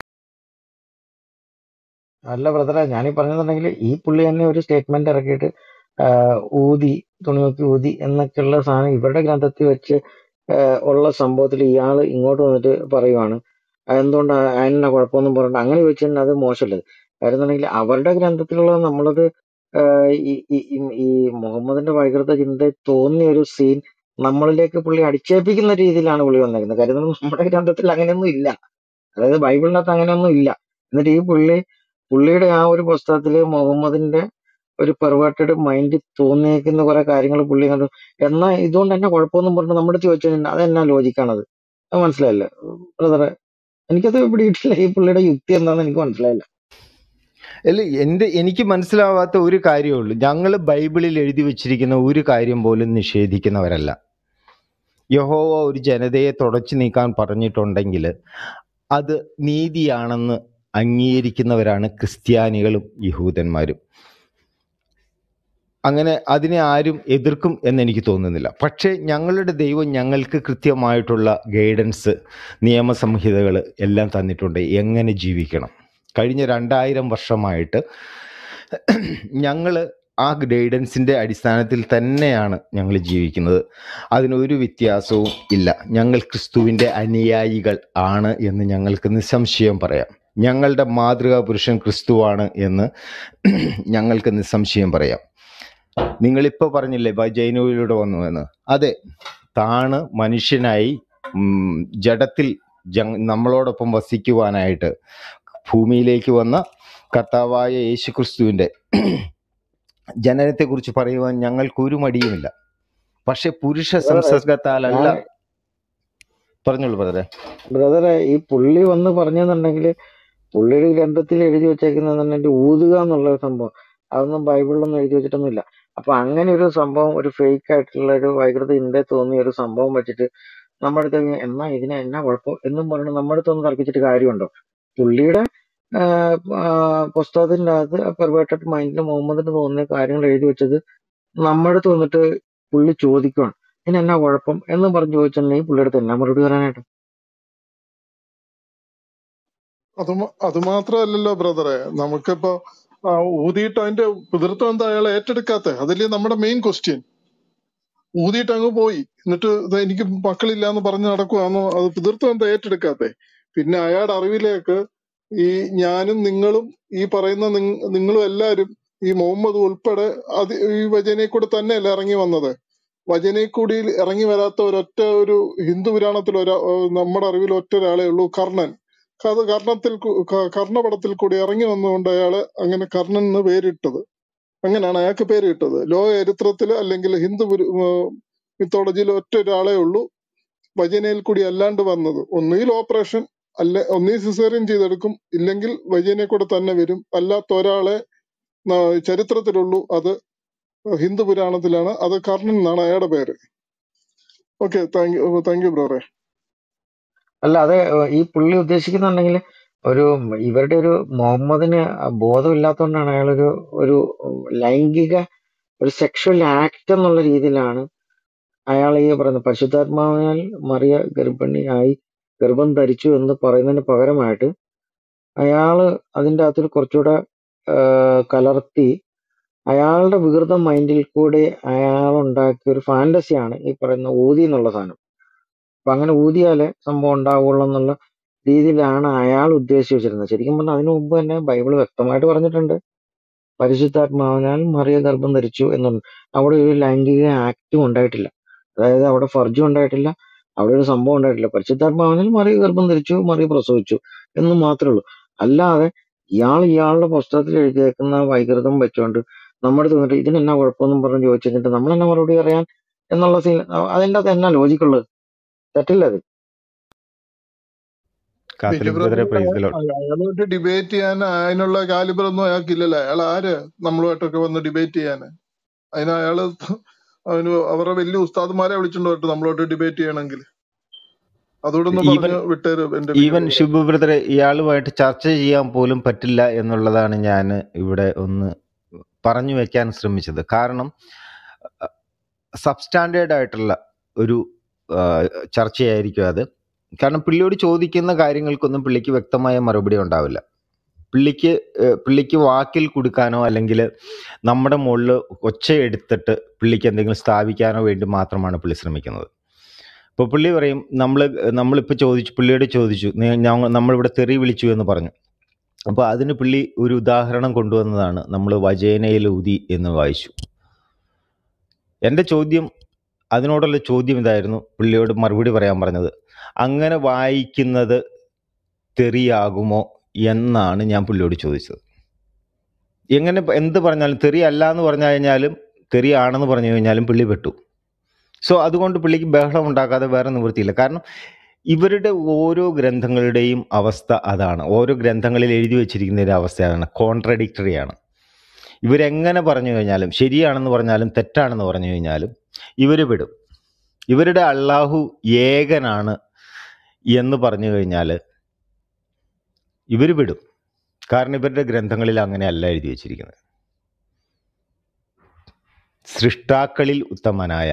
അല്ല ബ്രദറെ ഞാനീ പറഞ്ഞിട്ടുണ്ടെങ്കിൽ ഈ പുള്ളി തന്നെ ഒരു സ്റ്റേറ്റ്മെന്റ് ഇറക്കിയിട്ട് ആ, ഊതി തുണി നോക്കി ഊതി എന്നൊക്കെയുള്ള സാധനം ഇവരുടെ ഗ്രന്ഥത്തിൽ വെച്ച് ആ, ഉള്ള സംഭവത്തിൽ ഇയാൾ ഇങ്ങോട്ട് വന്നിട്ട് പറയുവാണ് എന്തുകൊണ്ട് അതിനെ കുഴപ്പമൊന്നും പറഞ്ഞിട്ട് അങ്ങനെ ചോദിച്ചു കഴിഞ്ഞാൽ അത് മോശമല്ലേ കാര്യം എന്നുണ്ടെങ്കിൽ അവരുടെ ഗ്രന്ഥത്തിലുള്ള നമ്മളത് ആ, ഈ ഈ ഈ- ഈ മുഹമ്മദിന്റെ വൈകൃത ചിന്ത തോന്നിയ ഒരു സീൻ നമ്മളിലേക്ക് പുള്ളി അടിച്ചേൽപ്പിക്കുന്ന രീതിയിലാണ് പുള്ളി വന്നേക്കുന്നത് കാര്യം എന്ന് നമ്മുടെ ഗ്രന്ഥത്തിൽ അങ്ങനെയൊന്നും ഇല്ല അതായത് ബൈബിളിനകത്ത് അങ്ങനെയൊന്നും ഇല്ല എന്നിട്ട് ഈ പുള്ളി പുള്ളിയുടെ ആ ഒരു പുസ്തകത്തില് മുഹമ്മദിന്റെ ഒരു പെർവേർട്ടഡ് മൈൻഡ് തോന്നിയേക്കുന്ന കുറെ കാര്യങ്ങൾ പുള്ളി കണ്ടു എന്നാ ഇതുകൊണ്ട് തന്നെ കുഴപ്പമൊന്നും പറഞ്ഞു നമ്മുടെ അടുത്ത് ചോദിച്ചു കഴിഞ്ഞാൽ അതെന്നാ ലോജിക്കാണത് അത് മനസ്സിലായില്ലേ ബ്രദറെ എനിക്കത് പിടിയിട്ടില്ല ഈ പുള്ളിയുടെ യുക്തി എന്താണെന്ന് എനിക്ക് മനസ്സിലായില്ല അല്ല എൻ്റെ എനിക്ക് മനസ്സിലാവാത്ത ഒരു കാര്യമേ ഉള്ളൂ ഞങ്ങൾ ബൈബിളിൽ എഴുതി വെച്ചിരിക്കുന്ന ഒരു കാര്യം പോലും നിഷേധിക്കുന്നവരല്ല യഹോവ ഒരു ജനതയെ തുടച്ചു നീക്കാൻ പറഞ്ഞിട്ടുണ്ടെങ്കിൽ അത് നീതിയാണെന്ന് അംഗീകരിക്കുന്നവരാണ് ക്രിസ്ത്യാനികളും യഹൂദന്മാരും അങ്ങനെ അതിനെ ആരും എതിർക്കും എന്നെനിക്ക് തോന്നുന്നില്ല പക്ഷേ ഞങ്ങളുടെ ദൈവം ഞങ്ങൾക്ക് കൃത്യമായിട്ടുള്ള ഗൈഡൻസ് നിയമസംഹിതകൾ എല്ലാം തന്നിട്ടുണ്ട് എങ്ങനെ ജീവിക്കണം കഴിഞ്ഞ രണ്ടായിരം വർഷമായിട്ട് ഞങ്ങൾ ആ ഗൈഡൻസിൻ്റെ അടിസ്ഥാനത്തിൽ തന്നെയാണ് ഞങ്ങൾ ജീവിക്കുന്നത് അതിനൊരു വ്യത്യാസവും ഇല്ല ഞങ്ങൾ ക്രിസ്തുവിൻ്റെ അനുയായികൾ ആണ് എന്ന് ഞങ്ങൾക്ക് നിസ്സംശയം പറയാം ഞങ്ങളുടെ മാതൃകാ പുരുഷൻ ക്രിസ്തുവാണ് എന്ന് ഞങ്ങൾക്ക് നിസ്സംശയം പറയാം നിങ്ങളിപ്പോൾ പറഞ്ഞില്ലേ ബ- ജൈനവിലൂടെ വന്നു എന്ന് അതെ താണ് മനുഷ്യനായി ഉം, ജഡത്തിൽ ജങ് നമ്മളോടൊപ്പം വസിക്കുവാനായിട്ട് ഭൂമിയിലേക്ക് വന്ന കർത്താവായ യേശു ക്രിസ്തുവിൻ്റെ ജനനത്തെക്കുറിച്ച് പറയുവാൻ ഞങ്ങൾക്ക് ഒരു മടിയുമില്ല പക്ഷെ പുരുഷ ബ്രദറെ സംസർഗത്താലല്ല ഞാൻ പറഞ്ഞോളൂ ബ്രദറെ ബ്രദറെ ഈ പുള്ളി വന്ന് പറഞ്ഞെന്നുണ്ടെങ്കിൽ പുള്ളിയുടെ ഗ്രന്ഥത്തിൽ എഴുതി വെച്ചേക്കുന്നുണ്ടെങ്കിൽ ഊതുക എന്നുള്ള ഒരു സംഭവം അതൊന്നും ബൈബിളിലൊന്നും എഴുതി വെച്ചിട്ടൊന്നുമില്ല അപ്പൊ അങ്ങനെ ഒരു സംഭവം ഒരു ഫേക്ക് ആയിട്ടുള്ള ഒരു വൈകൃത ഇന്ത്യ തോന്നിയ ഒരു സംഭവം വെച്ചിട്ട് നമ്മുടെ അടുത്ത് എന്നാ ഇതിനെ എന്നാ കുഴപ്പം എന്നും പറഞ്ഞ് നമ്മുടെ അടുത്തൊന്നും തർക്കിച്ചിട്ട് കാര്യമുണ്ടോ പുള്ളിയുടെ ആഹ് ആഹ് പുസ്തകത്തിന്റെ അകത്ത് പെർവേർട്ടഡ് മൈൻഡിൽ മുഹമ്മദിന് തോന്നിയ കാര്യങ്ങൾ എഴുതി വെച്ചത് നമ്മുടെ അടുത്ത് വന്നിട്ട് പുള്ളി ചോദിക്കുവാണ് ഇതിന് എന്നാ കുഴപ്പം എന്നും പറഞ്ഞ് ചോദിച്ചിട്ടുണ്ടെങ്കിൽ പുള്ളിയുടെ അടുത്ത് എന്നാ മറുപടി പറയാനായിട്ട് അത് മ- അത് മാത്രമല്ലല്ലോ ബ്രദറെ നമുക്കിപ്പോ ആ, ഊതിയിട്ട് അതിന്റെ പിതൃത്വം എന്താ അയാൾ ഏറ്റെടുക്കാത്തെ അതല്ലേ നമ്മുടെ മെയിൻ ക്വസ്റ്റ്യൻ ഊതിയിട്ട് അങ്ങ് പോയി എന്നിട്ട് ഇത് എനിക്ക് മക്കളില്ല എന്ന് പറഞ്ഞ് നടക്കുവാന്നോ അത് പിതൃത്വം എന്താ ഏറ്റെടുക്കാത്തെ പിന്നെ അയാളുടെ അറിവിലേക്ക് ഈ ഞാനും നിങ്ങളും ഈ പറയുന്ന നിങ്- നിങ്ങളും എല്ലാരും ഈ മുഹമ്മദ് ഉൾപ്പെടെ അത് ഈ വചനെ കൂടെ തന്നെയല്ല ഇറങ്ങി വന്നത് വചനെ കൂടി ഇറങ്ങി വരാത്ത ഒരൊറ്റ ഒരു ഹിന്ദു പുരാണത്തിൽ ഒരാ ഏഹ് നമ്മുടെ അറിവിൽ ഒറ്റ ഒരാളെ ഉള്ളൂ കർണൻ അത് കർണത്തിൽ കു- ക- കർണപടത്തിൽ കൂടി ഇറങ്ങി വന്നുകൊണ്ട് അയാള് അങ്ങനെ കർണൻ എന്ന് പേരിട്ടത് അങ്ങനെയാണ് അയാൾക്ക് പേര് കിട്ടത് ലോക ചരിത്രത്തിൽ അല്ലെങ്കിൽ ഹിന്ദു പുര- ഏഹ് മിത്തോളജിയിൽ ഒറ്റ ഒരാളേ ഉള്ളൂ വജനയിൽ കൂടി അല്ലാണ്ട് വന്നത് ഒന്നുകിൽ ഓപ്പറേഷൻ അല്ല ഒന്നുകിൽ സിസേറിയൻ ചെയ്തെടുക്കും ഇല്ലെങ്കിൽ വജനെ കൂടെ തന്നെ വരും അല്ലാത്ത ഒരാളെ ന- ചരിത്രത്തിലുള്ളൂ അത് ഹിന്ദു പുരാണത്തിലാണ് അത് കർണൻ എന്നാണ് അയാളുടെ പേര് okay thank you thank you ബ്രോറെ അല്ല അത് ഈ പുള്ളി ഉദ്ദേശിക്കുന്നുണ്ടെങ്കിൽ ഒരു ഇവരുടെ ഒരു മുഹമ്മദിന് ബോധമില്ലാത്തതുകൊണ്ടാണ് അയാളൊരു ഒരു ലൈംഗിക ഒരു സെക്ഷൽ ആക്ട് എന്നുള്ള രീതിയിലാണ് അയാൾ ഈ പറയുന്നത് പരിശുദ്ധാത്മാവിനാൽ മറിയ ഗർഭിണിയായി ഗർഭം ധരിച്ചു എന്ന് പറയുന്നതിന് പകരമായിട്ട് അയാള് അതിൻ്റെ അകത്തൊരു കുറച്ചുകൂടെ ആ, കലർത്തി അയാളുടെ വികൃത മൈൻഡിൽ കൂടെ അയാൾ ഉണ്ടാക്കിയ ഒരു ഫാന്റസിയാണ് ഈ പറയുന്ന ഊതി എന്നുള്ള സാധനം അപ്പൊ അങ്ങനെ ഊതിയാലേ സംഭവം ഉണ്ടാവുള്ളൂ എന്നുള്ള രീതിയിലാണ് അയാൾ ഉദ്ദേശിച്ച് വെച്ചിരുന്നത് ശരിക്കും പറഞ്ഞാൽ അതിനു മുമ്പ് തന്നെ ബൈബിൾ വ്യക്തമായിട്ട് പറഞ്ഞിട്ടുണ്ട് പരിശുദ്ധാത്മാവിനാൽ മറിയ ഗർഭം ധരിച്ചു എന്നുണ്ട് അവിടെ ഒരു ലൈംഗിക ആക്റ്റും ഉണ്ടായിട്ടില്ല അതായത് അവിടെ ഫർജും ഉണ്ടായിട്ടില്ല അവിടെ ഒരു സംഭവം ഉണ്ടായിട്ടില്ല പരിശുദ്ധാത്മാവിനാൽ മറിയ ഗർഭം ധരിച്ചു മറിയ പ്രസവിച്ചു എന്ന് മാത്രമേ ഉള്ളൂ അല്ലാതെ ഇയാൾ ഇയാളുടെ പുസ്തകത്തിൽ എഴുതിയേക്കുന്ന വൈകൃതം വെച്ചുകൊണ്ട് നമ്മുടെ അടുത്ത് വന്നിട്ട് ഇതിനെന്നാ കുഴപ്പമൊന്നും പറഞ്ഞ് ചോദിച്ചു കഴിഞ്ഞിട്ട് നമ്മൾ എന്നാ മറുപടി അറിയാൻ എന്നുള്ള സീൻ അതിൻ്റെ അകത്ത് എന്നാ ലോജിക്കുള്ളത് തെറ്റില്ല അത് ബിജു കാത്തലിക് ബ്രദറെ ബ്രദറെ പ്രൈസ് ദി ലോർഡ് അയാളുമായിട്ട് ഡിബേറ്റ് ചെയ്യാൻ അതിനുള്ള കാലിബർ ഒന്നും അയാൾക്കില്ലല്ലോ അയാൾ ആര് നമ്മളുമായിട്ടൊക്കെ വന്ന് ഡിബേറ്റ് ചെയ്യാൻ അതിന് അയാള് അവന് അവരുടെ വലിയ ഉസ്താദ്മാരെ വിളിച്ചോണ്ട് വരട്ടെ നമ്മളോട്ട് ഡിബേറ്റ് ചെയ്യണമെങ്കിൽ അതുകൂടെ ഒന്ന് ഈവൻ പറഞ്ഞ് വിട്ടേര് എന്റെ ബിജു ഈവൻ ബ്രദറെ ഷിബു ബ്രദറെ ഇയാളുമായിട്ട് ചർച്ച ചെയ്യാൻ പോലും പറ്റില്ല എന്നുള്ളതാണ് ഞാൻ ഇവിടെ ഒന്ന് പറഞ്ഞു വെക്കാൻ ശ്രമിച്ചത് കാരണം സബ്സ്റ്റാൻഡേർഡ് ആയിട്ടുള്ള ഒരു ആ, ചർച്ചയായിരിക്കും അത് കാരണം പുള്ളിയോട് ചോദിക്കുന്ന കാര്യങ്ങൾക്കൊന്നും പുള്ളിക്ക് വ്യക്തമായ മറുപടി ഉണ്ടാവില്ല പുള്ളിക്ക് ഏഹ്, പുള്ളിക്ക് വാക്കിൽ കൊടുക്കാനോ അല്ലെങ്കിൽ നമ്മുടെ മുകളിൽ ഒച്ച എടുത്തിട്ട് പുള്ളിക്ക് എന്തെങ്കിലും സ്ഥാപിക്കാനോ വേണ്ടി മാത്രമാണ് പുള്ളി ശ്രമിക്കുന്നത് ഇപ്പോൾ പുള്ളി പറയും നമ്മൾ നമ്മളിപ്പോൾ ചോദിച്ചു പുള്ളിയോട് ചോദിച്ചു "നീ- ഞങ്ങൾ നമ്മളിവിടെ തെറി വിളിച്ചു എന്ന് പറഞ്ഞു അപ്പോൾ അതിന് പുള്ളി ഒരു ഉദാഹരണം കൊണ്ടുവന്നതാണ് നമ്മൾ വജേനയിൽ ഊതി എന്ന് വായിച്ചു എൻ്റെ ചോദ്യം അതിനോടുള്ള ചോദ്യം ഇതായിരുന്നു പുള്ളിയോട് മറുപടി പറയാൻ പറഞ്ഞത് അങ്ങനെ വായിക്കുന്നത് തെറിയാകുമോ എന്നാണ് ഞാൻ പുള്ളിയോട് ചോദിച്ചത് എങ്ങനെ പ- എന്ത് പറഞ്ഞാലും തെറി അല്ല എന്ന് പറഞ്ഞു കഴിഞ്ഞാലും തെറി ആണെന്ന് പറഞ്ഞു കഴിഞ്ഞാലും പുള്ളി പെട്ടു സോ അതുകൊണ്ട് പുള്ളിക്ക് ബഹളം ഉണ്ടാക്കാതെ വേറെ നിവൃത്തിയില്ല കാരണം ഇവരുടെ ഓരോ ഗ്രന്ഥങ്ങളുടെയും അവസ്ഥ അതാണ് ഓരോ ഗ്രന്ഥങ്ങളിൽ എഴുതി വെച്ചിരിക്കുന്ന ഒരു അവസ്ഥ അതാണ് കോൺട്രഡിക്ടറി ആണ് ഇവരെങ്ങനെ പറഞ്ഞു കഴിഞ്ഞാലും ശരിയാണെന്ന് പറഞ്ഞാലും തെറ്റാണെന്ന് പറഞ്ഞു കഴിഞ്ഞാലും ഇവർ വിടും ഇവരുടെ അള്ളാഹു ഏകനാണ് എന്ന് പറഞ്ഞു കഴിഞ്ഞാൽ ഇവർ വിടും കാരണം ഇവരുടെ ഗ്രന്ഥങ്ങളിൽ അങ്ങനെയല്ല എഴുതി വെച്ചിരിക്കുന്നത് സൃഷ്ടാക്കളിൽ ഉത്തമനായ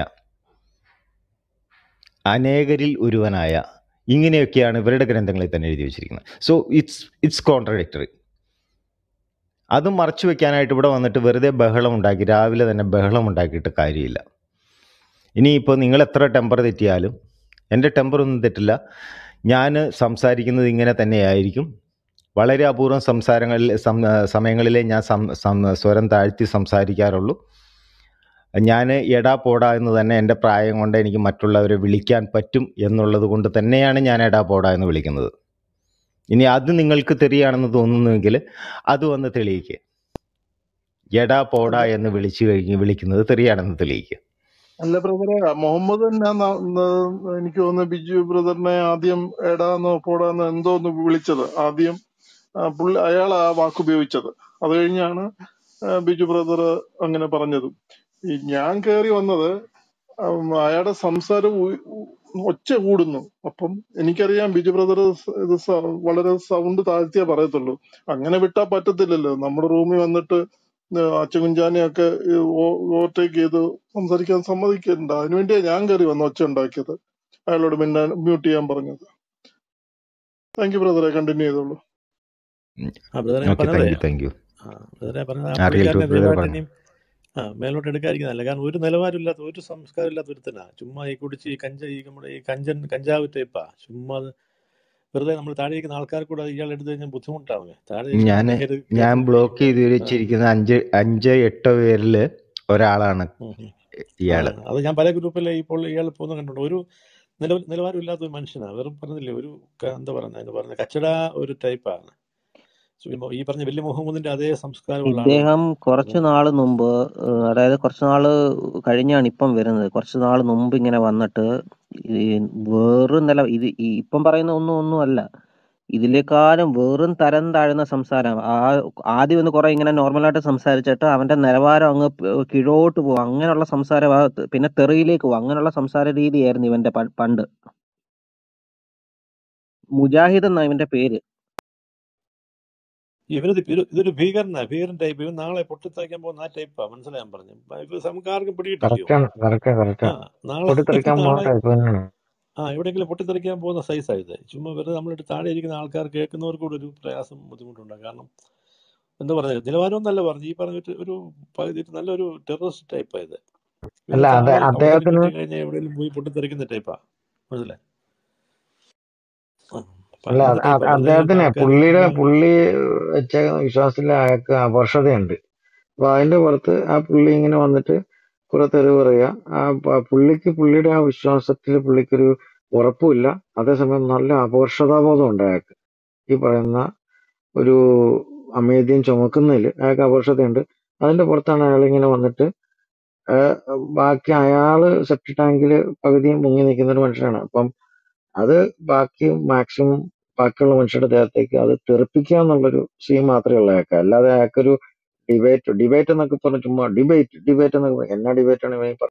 അനേകരിൽ ഒരുവനായ ഇങ്ങനെയൊക്കെയാണ് ഇവരുടെ ഗ്രന്ഥങ്ങളിൽ തന്നെ എഴുതി വെച്ചിരിക്കുന്നത് സോ ഇറ്റ്സ് ഇറ്റ്സ് കോൺട്രഡിക്ടറി അത് മറച്ചു വെക്കാനായിട്ട് ഇവിടെ വന്നിട്ട് വെറുതെ ബഹളം ഉണ്ടാക്കി രാവിലെ തന്നെ ബഹളം ഉണ്ടാക്കിയിട്ട് കാര്യമില്ല ഇനിയിപ്പോൾ നിങ്ങൾ എത്ര ടെമ്പർ തെറ്റിയാലും എൻ്റെ ടെമ്പർ ഒന്നും തെറ്റില്ല ഞാൻ സംസാരിക്കുന്നത് ഇങ്ങനെ തന്നെയായിരിക്കും വളരെ അപൂർവം സംസാരങ്ങളിൽ സം സമയങ്ങളിലേ ഞാൻ സം സം സ്വരം താഴ്ത്തി സംസാരിക്കാറുള്ളൂ ഞാൻ എടാ പോടാ എന്ന് തന്നെ എൻ്റെ പ്രായം കൊണ്ട് എനിക്ക് മറ്റുള്ളവരെ വിളിക്കാൻ പറ്റും എന്നുള്ളത് കൊണ്ട് തന്നെയാണ് ഞാൻ എടാ പോടാ എന്ന് വിളിക്കുന്നത് ഇനി അത് നിങ്ങൾക്ക് തെറിയാണെന്ന് തോന്നുന്നുവെങ്കിൽ അത് വന്ന് തെളിയിക്കുക എടാ പോടാ അല്ല എന്ന് വിളിച്ചു കഴിഞ്ഞ് വിളിക്കുന്നത് തെറിയാണെന്ന് തെളിയിക്കുക അല്ല ബ്രദറെ മുഹമ്മദ് ഞാൻ ന- ന- എനിക്ക് തോന്നുന്നു ബിജു ബ്രദറിനെ ആദ്യം എടാന്നോ പോടാന്നോ എന്തോ ഒന്ന് വിളിച്ചത് ആദ്യം ആ, പുള്ളി അയാൾ ആ വാക്ക് ഉപയോഗിച്ചത് അത് കഴിഞ്ഞാണ് ആ, ബിജു ബ്രദർ അങ്ങനെ പറഞ്ഞത് ഈ ഞാൻ കയറി വന്നത് ഉം, അയാളുടെ സംസാരം ഉ- ഉ- ഒച്ച കൂടുന്നു അപ്പം എനിക്കറിയാം ബിജു ബ്രദർ ഇത് സ- വളരെ സൗണ്ട് താഴ്ത്തിയേ പറയത്തുള്ളൂ അങ്ങനെ വിട്ടാ പറ്റത്തില്ലല്ലോ നമ്മുടെ റൂമിൽ വന്നിട്ട് അച്ചുകുഞ്ചാനെയൊക്കെ ഓവർടേക്ക് ചെയ്ത് സംസാരിക്കാൻ സമ്മതിക്കണ്ട അതിനുവേണ്ടിയാ ഞാൻ കയറി വന്ന് ഒച്ച ഉണ്ടാക്കിയത് അയാളോട് പിന്നെ മ്യൂട്ട് ചെയ്യാൻ പറഞ്ഞത് താങ്ക് യു ബ്രദറെ കണ്ടിന്യൂ ചെയ്തോളൂ ആ ബ്രദറെ ഞാൻ ഓക്കെ പറഞ്ഞതേ താങ്ക് യു താങ്ക് യു ആ ബ്രദറെ പറഞ്ഞത് ആ അറിയൽ പുള്ളിക്കാരനെ ബ്രദർ ദൈവമായിട്ട് പറഞ്ഞു ഇനിയും ആ മേലോട്ട് എടുക്കാതിരിക്കുന്നതല്ല കാരണം ഒരു നിലവാരമില്ലാത്ത ഒരു സംസ്കാരമില്ലാത്ത ഒരുത്തനാ ചുമ്മാ ഈ കുടിച്ച് ഈ കഞ്ച ഈ നമ്മുടെ ഈ കഞ്ചൻ കഞ്ചാവ് ടൈപ്പാ ചുമ്മാ അത് വെറുതെ നമ്മൾ താഴെ ഇരിക്കുന്ന ആൾക്കാർക്ക് കൂടെ ഇയാൾ എടുത്തു കഴിഞ്ഞാൽ ബുദ്ധിമുട്ടാവുമേ താഴെ ഇരിക്കുന്ന ഞാൻ അനേകർ ഞാൻ കേൾക്കുമ്പോഴേ ബ്ലോക്ക് ചെയ്ത് ആ വെച്ചിരിക്കുന്ന അഞ്ച് അഞ്ച് എട്ടോ പേരിൽ ഒരാളാണ് ഉം, ഉം. ആ ഇയാള് അത് ഞാൻ പല ഗ്രൂപ്പിലെ ഇപ്പോൾ ഇയാൾ പോകുന്ന കണ്ടിട്ടുണ്ട് ഒരു നില നിലവാരമില്ലാത്ത ഒരു മനുഷ്യനാണ് വെറും പറഞ്ഞില്ലേ ഒരു ക- എന്താ പറയുന്നത് അതിന് പറഞ്ഞ കച്ചട ഒരു ടൈപ്പാണ് സുലൈമാ- ഈ പറഞ്ഞ വലിയ മുഹമ്മദിന്റെ അതേ സംസ്കാരമുള്ള ആളാണ് ഇദ്ദേഹം കുറച്ചു അപ്പം നാള് മുമ്പ് ഏഹ് അതായത് കുറച്ചു നാള് കഴിഞ്ഞാണ് ഇപ്പം വരുന്നത് കുറച്ചു നാള് മുമ്പ് ഇങ്ങനെ വന്നിട്ട് ഈ വെറും നില ഇത് ഈ ഇപ്പം പറയുന്ന ഒന്നും ഒന്നും അല്ല ഇതിലേക്കാളും വെറും തരം താഴ്ന്ന സംസാരം ആ ആദ്യം ഒന്ന് കുറെ ഇങ്ങനെ നോർമലായിട്ട് സംസാരിച്ചിട്ട് അവന്റെ നിലവാരം അങ്ങ് പ് കീഴോട്ട് പോകും അങ്ങനെയുള്ള സംസാരം ആ പിന്നെ തെറിയിലേക്ക് പോകും അങ്ങനെയുള്ള സംസാര രീതിയായിരുന്നു ഇവന്റെ പ- പണ്ട് മുജാഹിദ് എന്നാ ഇവന്റെ പേര് ഇവരത് ഇത് ഇതൊരു ഭീകരനാ ഭീകരൻ ടൈപ്പ് ഇവൻ നാളെ പൊട്ടിത്തെറിക്കാൻ പോകുന്ന ആ ടൈപ്പാ മനസ്സിലാൻ പറഞ്ഞു ഇപ്പൊ നമുക്ക് ആർക്കും പിടികിട്ടില്ലയോ കറക്റ്റാണ് കറക്റ്റാ ആ കറക്റ്റാ നാളെ പൊട്ടിത്തെറിക്കാൻ പോണ നാളെ ടൈപ്പ് തന്നെയാണ് ആ എവിടെയെങ്കിലും പൊട്ടിത്തെറിക്കാൻ പോകുന്ന സൈസാ ഇത് ചുമ്മാ വെറുതെ നമ്മളിട്ട് താഴെ ഇരിക്കുന്ന ആൾക്കാർ കേൾക്കുന്നവർക്ക് കൂടെ ഒരു പ്രയാസം ബുദ്ധിമുട്ടുണ്ടാകും കാരണം എന്താ പറയുക നിലവാരം എന്നല്ല പറഞ്ഞു ഈ പറഞ്ഞിട്ട് ഒരു പകുതി നല്ലൊരു ടെററിസ്റ്റ് ടൈപ്പാ ഇത് അല്ല ഇവന് അതെ താഴെ അവസരം അദ്ദേഹത്തിന് കിട്ടി കഴിഞ്ഞാൽ എവിടെയെങ്കിലും പോയി പൊട്ടിത്തെറിക്കുന്ന ടൈപ്പാ മനസ്സിലായി അപ്പൊ അല്ല അങ്ങനത്തെ അത് ടൈപ്പാ അത് വെറുതെ ഇരുന്ന് അദ്ദേഹത്തിന് ആൾക്കാർ പുള്ളിയുടെ ചുമ്മാ പുള്ളി വെച്ച വിശ്വാസത്തിൽ അയാൾക്ക് അപർഷതയുണ്ട് അപ്പൊ അതിന്റെ പുറത്ത് ആ പുള്ളി ഇങ്ങനെ വന്നിട്ട് കുറെ തെറിവ് പറയുക ആ പ- പുള്ളിക്ക് പുള്ളിയുടെ ആ വിശ്വാസത്തിൽ പുള്ളിക്കൊരു ഉറപ്പുമില്ല അതേസമയം നല്ല അപകർഷതാബോധം ഉണ്ട് അയാൾക്ക് ഈ പറയുന്ന ഒരു അമേദ്യം ചുമക്കുന്നതിൽ അയാൾക്ക് അപകർഷതയുണ്ട് അതിന്റെ പുറത്താണ് അയാൾ ഇങ്ങനെ വന്നിട്ട് ആ, ബാക്കി അയാള് സെപ്റ്റി ടാങ്കിൽ പകുതിയും മുങ്ങി നിൽക്കുന്ന ഒരു മനുഷ്യനാണ് അപ്പം അത് ബാക്കി മാക്സിമം ബാക്കിയുള്ള മനുഷ്യരുടെ ദേഹത്തേക്ക് അത് തെറിപ്പിക്കുക എന്നുള്ളൊരു സീൻ മാത്രമേ ഉള്ളൂ അയാൾക്ക് അല്ലാതെ അയാൾക്കൊരു ഡിബേറ്റ് ഡിബേറ്റ് എന്നൊക്കെ പറഞ്ഞ ചുമ്മാ ഡിബേറ്റ് ഡിബേറ്റ് എന്നൊക്കെ പറ- എന്നാ ഡിബേറ്റ് ആണ് ഇവൻ ഈ